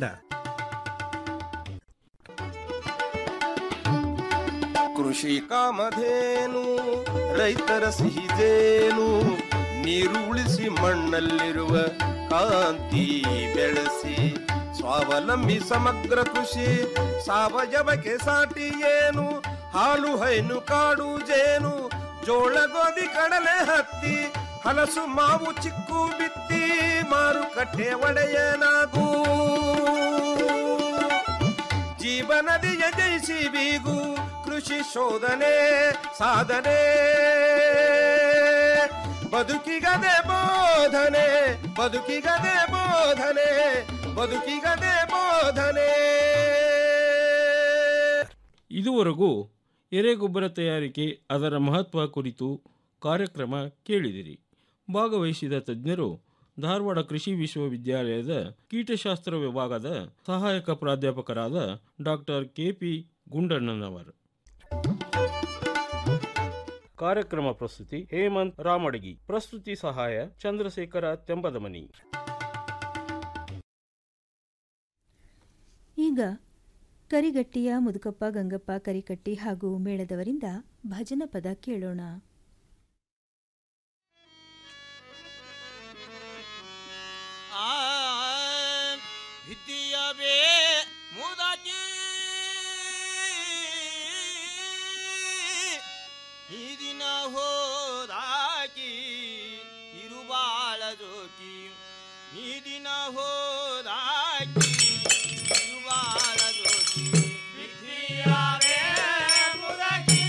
ಕೃಷಿ ಕಾಮಧೇನು ರೈತರ ಸಿಹಿದೇನು ನೀರು ಉಳಿಸಿ ಮಣ್ಣಲ್ಲಿರುವ ಕಾಂತಿ ಬೆಳೆಸಿ ಸ್ವಾವಲಂಬಿ ಸಮಗ್ರ ಕೃಷಿ ಸಾವಯವಕ್ಕೆ ಸಾಟಿ ಏನು ಹಾಲು ಹೈನು ಕಾಡು ಜೇನು ಜೋಳ ಗೋಧಿ ಕಡಲೆ ಹತ್ತಿ ಹಲಸು ಮಾವು ಚಿಕ್ಕು ಬಿತ್ತಿ ಮಾರುಕಟ್ಟೆ ಒಡೆಯನಾಗೂ ಜೀವನದಿಯ ಜಯಿಸಿ ಬೀಗು ಕೃಷಿ ಶೋಧನೆ ಸಾಧನೆ ಬದುಕಿಗದೆ ಬೋಧನೆ ಬದುಕಿಗದೆ ಬೋಧನೆ ಬದುಕಿಗದೆ ಬೋಧನೆ ಇದುವರೆಗೂ ಎರೆಗೊಬ್ಬರ ತಯಾರಿಕೆ ಅದರ ಮಹತ್ವ ಕುರಿತು ಕಾರ್ಯಕ್ರಮ ಕೇಳಿದಿರಿ ಭಾಗವಹಿಸಿದ ತಜ್ಞರು ಧಾರವಾಡ ಕೃಷಿ ವಿಶ್ವವಿದ್ಯಾಲಯದ ಕೀಟಶಾಸ್ತ್ರ ವಿಭಾಗದ ಸಹಾಯಕ ಪ್ರಾಧ್ಯಾಪಕರಾದ ಡಾಕ್ಟರ್ ಕೆಪಿ ಗುಂಡಣ್ಣನವರು ಕಾರ್ಯಕ್ರಮ ಪ್ರಸ್ತುತಿ ಹೇಮಂತ್ ರಾಮಡಗಿ ಪ್ರಸ್ತುತಿ ಸಹಾಯ ಚಂದ್ರಶೇಖರ ತೆಂಬದಮನಿ ಈಗ ಕರಿಗಟ್ಟಿಯ ಮುದುಕಪ್ಪ ಗಂಗಪ್ಪ ಕರಿಕಟ್ಟಿ ಹಾಗೂ ಮೇಳದವರಿಂದ ಭಜನ ಪದ ಕೇಳೋಣ ವಿದ್ಯೆಯವೇ ಮುದಕಿ ಈ ದಿನ ಹೋದಾಕಿ ಇರುವಾಳ ಜೋಕಿ ಈ ದಿನ ಹೋದಾಕಿ ಇರುವಾಳ ಜೋಕಿ ವಿದ್ಯೆಯವೇ ಮುದಕಿ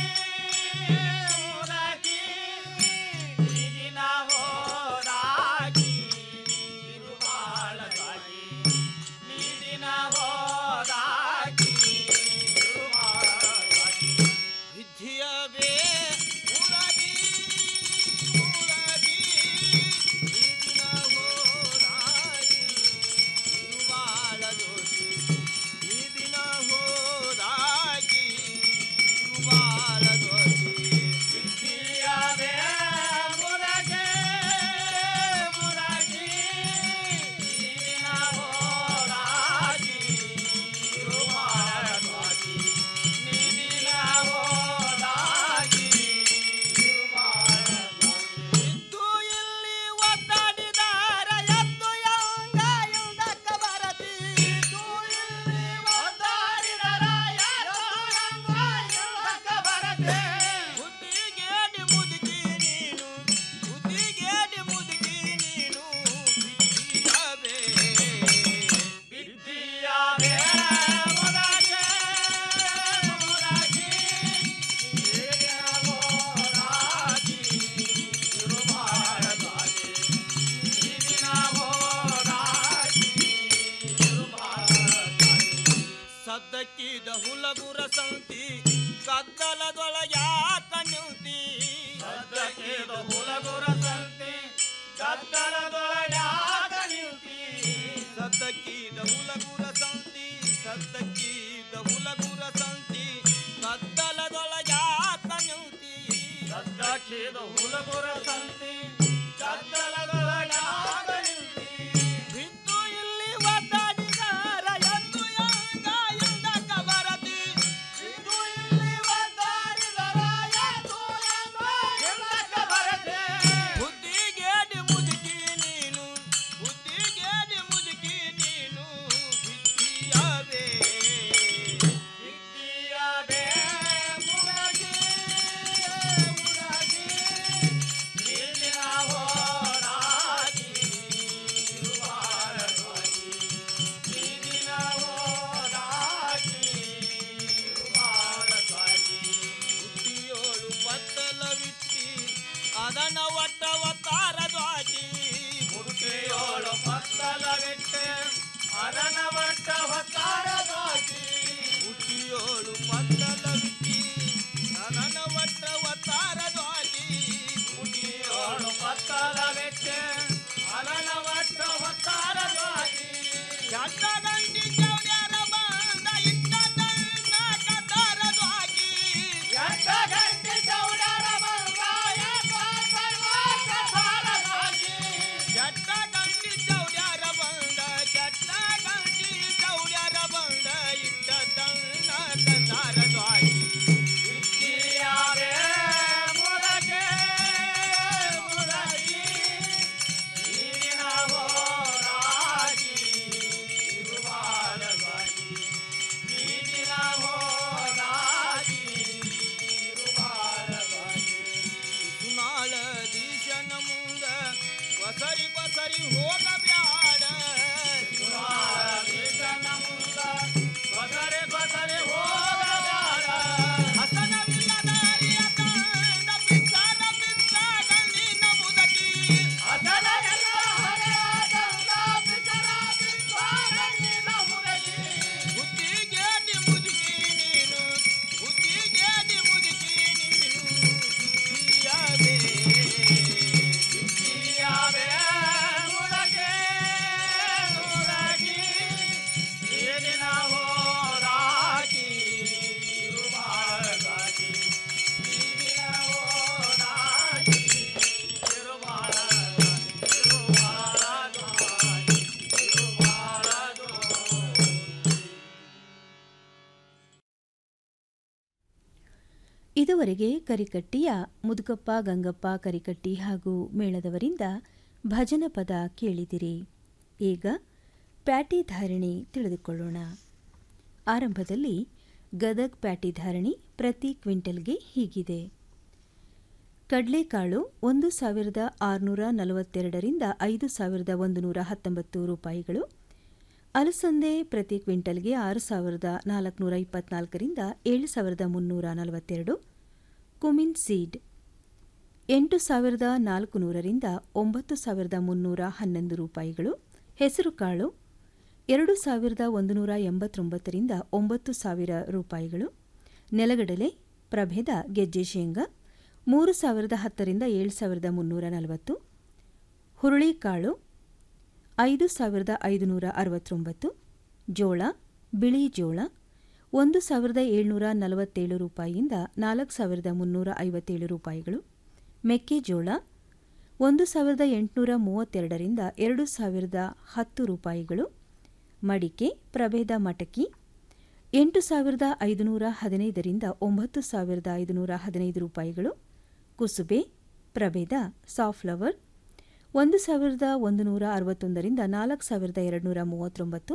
ಮುದಕಿ ಈ ದಿನ ಹೋದಾಕಿ ಇರುವಾಳ ಜೋಕಿ ನೀರಿನ ಹೋದಾಕಿ ವಿದ್ಯೆಯವೇ ಮುರಗಿ ಮುರಗಿ ನೀರಿನ ಹೋದಾಕಿ ಇರುವಾಳ ಜೋತಿ ನೀರಿನ ಹೋದಾಕಿ ಇರುವಾಳ ಜೋತಿ ವಿದ್ಯೆಯವೇ ಮುರಗಿ ಮುರಗಿ ನೀರಿನ ಹೋದಾಕಿ ಇರುವಾಳ ಜೋತಿ ನೀರಿನ ಹೋದಾಕಿ ಇರುವಾಳ ಜೋತಿ ಇದ್ದು ಇಲ್ಲಿ ಒದ್ದಾಡಿದಾರ ಎದ್ದು ಯಂಗ ಇಲ್ದಕ್ಕ ಬರತಿ ಇದ್ದು ಇಲ್ಲಿ ಒದ್ದಾಡಿದಾರ ಎದ್ದು ಯಂಗ ಇಲ್ದಕ್ಕ ಬರತಿ ಬುದ್ಧಿಗೇಡಿ ಮುದುಕಿ ನೀನು ಬುದ್ಧಿಗೇಡಿ ಮುದುಕಿ ನೀನು ವಿದ್ಯಾವೇ ವಿದ್ಯಾವೇ ಮುದಕೆ ಮುದಕಿ ಸದ್ದಕ್ಕಿದ ಹುಲಗುರ ಸಂತಿ ಗದ್ದಲದೊಳಗ್ಯಾಕ ನಿಂತಿ ಸದ್ದಕ್ಕಿದ ಹುಲಗುರ ಸಂತಿ ಗದ್ದಲದೊಳಗ್ಯಾಕ ನಿಂತಿ ಸದ್ದಕ್ಕಿದ ಹುಲಗುರ ಸಂತಿ ಸದ್ದಕ್ಕಿದ ಹುಲಗುರ ಸಂತಿ ಗದ್ದಲದೊಳಗ್ಯಾಕ ನಿಂತಿ ಸದ್ದಕ್ಕಿದ ಹುಲಗುರ ಸಂತಿ ಗದ್ದಲದೊಳಗ್ಯಾಕ ನಿಂತಿ ಬಿದ್ದು ಇಲ್ಲಿ ಒದ್ದಾಡಿದಾರ ಎಂದು ಯಂಗ ಎಂದಕ ಬರದಿ ಬಿದ್ದು ಇಲ್ಲಿ ಒದ್ದಾಡಿದಾರ ಎಂದು ಯಂಗ ಎಂದಕ ಬರದೆ ಬುದ್ಧಿಗೇಡಿ ಮುದುಕಿ ನೀನು ಬುದ್ಧಿಗೇಡಿ ಮುದುಕಿ ನೀನು ವಿದ್ಯಾವೇ ವಿದ್ಯಾವೇ ಮುಳಗಿ ಮುಳಗಿ ನೀನಿನ ಹೋರಾಗಿ ಇರುವಾರವಾಗಿ ನೀನಿನ ಹೋರಾಗಿ ಇರುವಾರವಾಗಿ ಬುದ್ಧಿಯೋಳು ಬತ್ತಲವಿತ್ತಿ ಅದನ ಒಟ್ಟ ಒತ್ತಾರದ್ವಾಗಿ ಬುದ್ಧಿಯೋಳು ಬತ್ತಲವಿಟ್ಟೆ ಅದನ ಒಟ್ಟ ಒತ್ತಾರದ್ವಾಗಿ ಬುದ್ಧಿಯೋಳು ಬತ್ತಲವಿತ್ತಿ ಅದನ ಒಟ್ಟ ಒತ್ತಾರದ್ವಾಗಿ ಬುದ್ಧಿಯೋಳು ಬತ್ತಲವಿಟ್ಟೆ ಅದನ ಒಟ್ಟ ಒತ್ತಾರದ್ವಾಗಿ ಚಟ್ಟ ಗಂಟಿ ಚೌಡ್ಯಾರ ಬಂದ ಇಟ್ಟ ತನ್ನ ಕತಾರದ್ವಾಗಿ ಚಟ್ಟ ಗಂಟಿ ಚೌಡ್ಯಾರ ಬಂದ ಇಟ್ಟ ತನ್ನ ಕತಾರದ್ವಾಗಿ ಚಟ್ಟ ಗಂಟಿ ಚೌಡ್ಯಾರ ಬಂದ ಚಟ್ಟ ಗಂಟಿ ಚೌಡ್ಯಾರ ಬಂದ ಇಟ್ಟ ತನ್ನ ಕತಾರದ್ವಾಗಿ ವಿದ್ಯಾವೇ ಮುರಗೆ ಮುರಗಿ ನೀರಿನ ಹೋರಾಗಿ ಇರುವಾರವಾಗಿ ನೀರಿನ ಹೋರಾಗಿ ಇರುವಾರವಾಗಿ ಸುನಾಳ ದೀಶನ ಮುಂದ ಕೊಸರಿ ಕೊಸರಿ ಹೋಗಬ್ಯಾಡ ಸುನಾಳ ದೀಶನ ಮುಂದ ಕೊಸರಿ ಕೊಸರಿ ಹೋಗಬ್ಯಾಡ ಹಸನವಿಲ್ಲದ ಅರಿಯ ಕಂಡ ಬಿಚ್ಚಾರ ಬಿಚ್ಚಾಗ ನಿನ್ನ ಮುದಕಿ ಹಸನವಿಲ್ಲ ಹರಿಯ ಕಂಡ ಬಿಚ್ಚಾರ ಬಿಚ್ಚಾಗ ನಿನ್ನ ಮುದಕಿ ಬುದ್ಧಿಗೇಡಿ ಮುದುಕಿ ನೀನು ಬುದ್ಧಿಗೇಡಿ ಮುದುಕಿ ನೀನು ಬುದ್ಧಿಯಾದೆ ಬುದ್ಧಿಯಾದೆ ಮುದಕೆ ಮುದಕಿ ಏನಿನ ಹೋರಾಗಿ ಇರುವಾರಗಾಗಿ ನೀನಿನ ಹೋರಾಗಿ ಇರುವಾರಗಾಗಿ ಇರುವಾರಗಾಗಿ ಇರುವಾರಗಾಗಿ ಇದುವರೆಗೆ ಕರಿಕಟ್ಟಿಯ ಮುದುಕಪ್ಪ ಗಂಗಪ್ಪ ಕರಿಕಟ್ಟಿ ಹಾಗೂ ಮೇಳದವರಿಂದ ಭಜನ ಪದ ಕೇಳಿದಿರಿ ಈಗ ಪ್ಯಾಟಿ ಧಾರಣಿ ತಿಳಿದುಕೊಳ್ಳೋಣ ಆರಂಭದಲ್ಲಿ ಗದಗ್ ಪ್ಯಾಟಿ ಧಾರಣಿ ಪ್ರತಿ ಕ್ವಿಂಟಲ್ಗೆ ಹೀಗಿದೆ ಕಡಲೆಕಾಳು ಒಂದು ಸಾವಿರದ ಆರುನೂರ ನಲವತ್ತೆರಡರಿಂದ ಐದು ಸಾವಿರದ ಒಂದು ನೂರ ಹತ್ತೊಂಬತ್ತು ರೂಪಾಯಿಗಳು ಅಲಸಂದೆ ಪ್ರತಿ ಕ್ವಿಂಟಲ್ಗೆ ಆರು ಸಾವಿರದ ನಾಲ್ಕುನೂರ ಇಪ್ಪತ್ನಾಲ್ಕರಿಂದ ಏಳು ಸಾವಿರದ ಮುನ್ನೂರ ನಲವತ್ತೆರಡು ಕುಮಿನ್ ಸೀಡ್ ಎಂಟು ಸಾವಿರದ ನಾಲ್ಕು ನೂರರಿಂದ ಒಂಬತ್ತು ಸಾವಿರದ ಮುನ್ನೂರ ಹನ್ನೊಂದು ರೂಪಾಯಿಗಳು ಹೆಸರುಕಾಳು ಎರಡು ಸಾವಿರದ ಒಂದು ನೂರ ಎಂಬತ್ತೊಂಬತ್ತರಿಂದ ಒಂಬತ್ತು ಸಾವಿರ ರೂಪಾಯಿಗಳು ನೆಲಗಡಲೆ ಪ್ರಭೇದ ಗೆಜ್ಜೆ ಶೇಂಗಾ ಮೂರು ಸಾವಿರದ ಹತ್ತರಿಂದ ಏಳು ಸಾವಿರದ ಮುನ್ನೂರ ನಲವತ್ತು ಹುರುಳಿಕಾಳು ಐದು ಸಾವಿರದ ಐದುನೂರ ಅರವತ್ತೊಂಬತ್ತು ಜೋಳ ಬಿಳಿ ಜೋಳ ಒಂದು ಸಾವಿರದ ಏಳ್ನೂರ ನಲವತ್ತೇಳು ರೂಪಾಯಿಯಿಂದ ನಾಲ್ಕು ಸಾವಿರದ ಮುನ್ನೂರ ಐವತ್ತೇಳು ರೂಪಾಯಿಗಳು ಮೆಕ್ಕೆಜೋಳ ಒಂದು ಸಾವಿರದ ಎಂಟುನೂರ ಮೂವತ್ತೆರಡರಿಂದ ಎರಡು ಸಾವಿರದ ಹತ್ತು ರೂಪಾಯಿಗಳು ಮಡಿಕೆ ಪ್ರಭೇದ ಮಟಕಿ ಎಂಟು ಸಾವಿರದ ಐದುನೂರ ಹದಿನೈದರಿಂದ ಒಂಬತ್ತು ಸಾವಿರದ ಐದುನೂರ ಹದಿನೈದು ರೂಪಾಯಿಗಳು ಕುಸುಬೆ ಪ್ರಭೇದ ಸಾಫ್ಲವರ್ ಒಂದು ಸಾವಿರದ ಒಂದು ನೂರ ಅರವತ್ತೊಂದರಿಂದ ನಾಲ್ಕು ಸಾವಿರದ ಎರಡುನೂರ ಮೂವತ್ತೊಂಬತ್ತು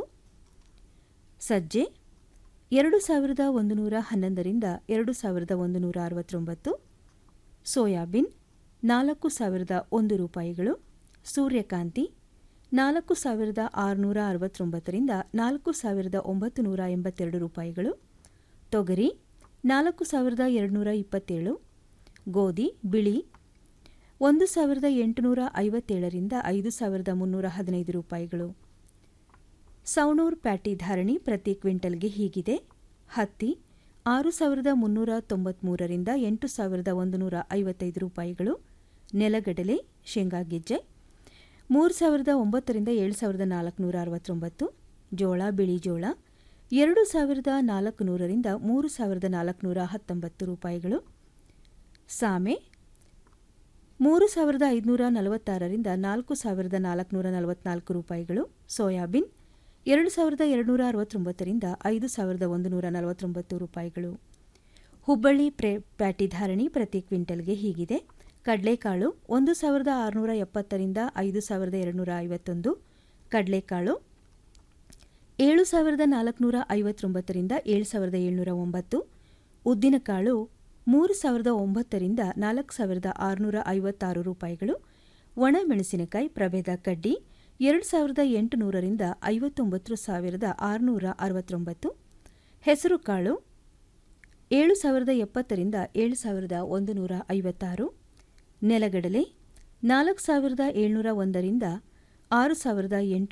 ಸಜ್ಜೆ ಎರಡು ಸಾವಿರದ ಒಂದು ನೂರ ಹನ್ನೊಂದರಿಂದ ಎರಡು ಸಾವಿರದ ಒಂದು ನೂರ ಅರವತ್ತೊಂಬತ್ತು ಸೋಯಾಬೀನ್ ನಾಲ್ಕು ಸಾವಿರದ ಒಂದು ರೂಪಾಯಿಗಳು ಸೂರ್ಯಕಾಂತಿ ನಾಲ್ಕು ಸಾವಿರದ ಆರುನೂರ ಅರವತ್ತೊಂಬತ್ತರಿಂದ ನಾಲ್ಕು ಸಾವಿರದ ಒಂಬತ್ತು ನೂರ ಎಂಬತ್ತೆರಡು ರೂಪಾಯಿಗಳು ತೊಗರಿ ನಾಲ್ಕು ಸಾವಿರದ ಎರಡುನೂರ ಇಪ್ಪತ್ತೇಳು ಗೋಧಿ ಬಿಳಿ ಒಂದು ಸಾವಿರದ ಎಂಟುನೂರ ಐವತ್ತೇಳರಿಂದ ಐದು ಸಾವಿರದ ಮುನ್ನೂರ ಹದಿನೈದು ರೂಪಾಯಿಗಳು ಸೌಣೂರ್ ಪ್ಯಾಟಿ ಧಾರಣಿ ಪ್ರತಿ ಕ್ವಿಂಟಲ್ಗೆ ಹೀಗಿದೆ ಹತ್ತಿ ಆರು ಸಾವಿರದ ಮುನ್ನೂರ ತೊಂಬತ್ಮೂರರಿಂದ ಎಂಟು ಸಾವಿರದ ಒಂದು ನೂರ ಐವತ್ತೈದು ರೂಪಾಯಿಗಳು ನೆಲಗಡಲೆ ಶೇಂಗಾ ಗೆಜ್ಜೆ ಮೂರು ಸಾವಿರದ ಒಂಬತ್ತರಿಂದ ಏಳು ಸಾವಿರದ ನಾಲ್ಕುನೂರ ಅರವತ್ತೊಂಬತ್ತು ಜೋಳ ಬಿಳಿ ಜೋಳ ಎರಡು ಸಾವಿರದ ನಾಲ್ಕು ನೂರರಿಂದ ಮೂರು ಸಾವಿರದ ನಾಲ್ಕುನೂರ ಹತ್ತೊಂಬತ್ತು ರೂಪಾಯಿಗಳು ಸಾಮೆ ಮೂರು ಸಾವಿರದ ಐದುನೂರ ನಲವತ್ತಾರರಿಂದ ನಾಲ್ಕು ಸಾವಿರದ ನಾಲ್ಕುನೂರ ನಲವತ್ನಾಲ್ಕು ರೂಪಾಯಿಗಳು ಸೋಯಾಬೀನ್ ಎರಡು ಸಾವಿರದ ಎರಡುನೂರ ಅರವತ್ತೊಂಬತ್ತರಿಂದ ಐದು ಸಾವಿರದ ಒಂದು ನೂರ ನಲವತ್ತೊಂಬತ್ತು ರೂಪಾಯಿಗಳು ಹುಬ್ಬಳ್ಳಿ ಪ್ರೇ ಪ್ಯಾಟಿ ಧಾರಣಿ ಪ್ರತಿ ಕ್ವಿಂಟಲ್ಗೆ ಹೀಗಿದೆ ಕಡಲೆಕಾಳು ಒಂದು ಸಾವಿರದ ಆರುನೂರ ಎಪ್ಪತ್ತರಿಂದ ಐದು ಸಾವಿರದ ಎರಡುನೂರ ಐವತ್ತೊಂದು ಕಡಲೆಕಾಳು ಏಳು ಸಾವಿರದ ನಾಲ್ಕುನೂರ ಐವತ್ತೊಂಬತ್ತರಿಂದ ಏಳು ಸಾವಿರದ ಏಳ್ನೂರ ಒಂಬತ್ತು ಉದ್ದಿನಕಾಳು ಮೂರು ಸಾವಿರದ ಒಂಬತ್ತರಿಂದ ನಾಲ್ಕು ಸಾವಿರದ ಆರುನೂರ ಐವತ್ತಾರು ರೂಪಾಯಿಗಳು ಒಣಮೆಣಸಿನಕಾಯಿ ಪ್ರಭೇದ ಕಡ್ಡಿ ಎರಡು ಸಾವಿರದ ಎಂಟುನೂರರಿಂದ ಐವತ್ತೊಂಬತ್ತು ಸಾವಿರದ ಆರುನೂರ ಅರವತ್ತೊಂಬತ್ತು ಹೆಸರುಕಾಳು ಏಳು ಸಾವಿರದ ಎಪ್ಪತ್ತರಿಂದ ಏಳು ಸಾವಿರದ ಒಂದು ನೂರ ಐವತ್ತಾರು ನೆಲಗಡಲೆ ನಾಲ್ಕು ಸಾವಿರದ ಏಳ್ನೂರ ಒಂದರಿಂದ ಆರು ಸಾವಿರದ ಎಂಟು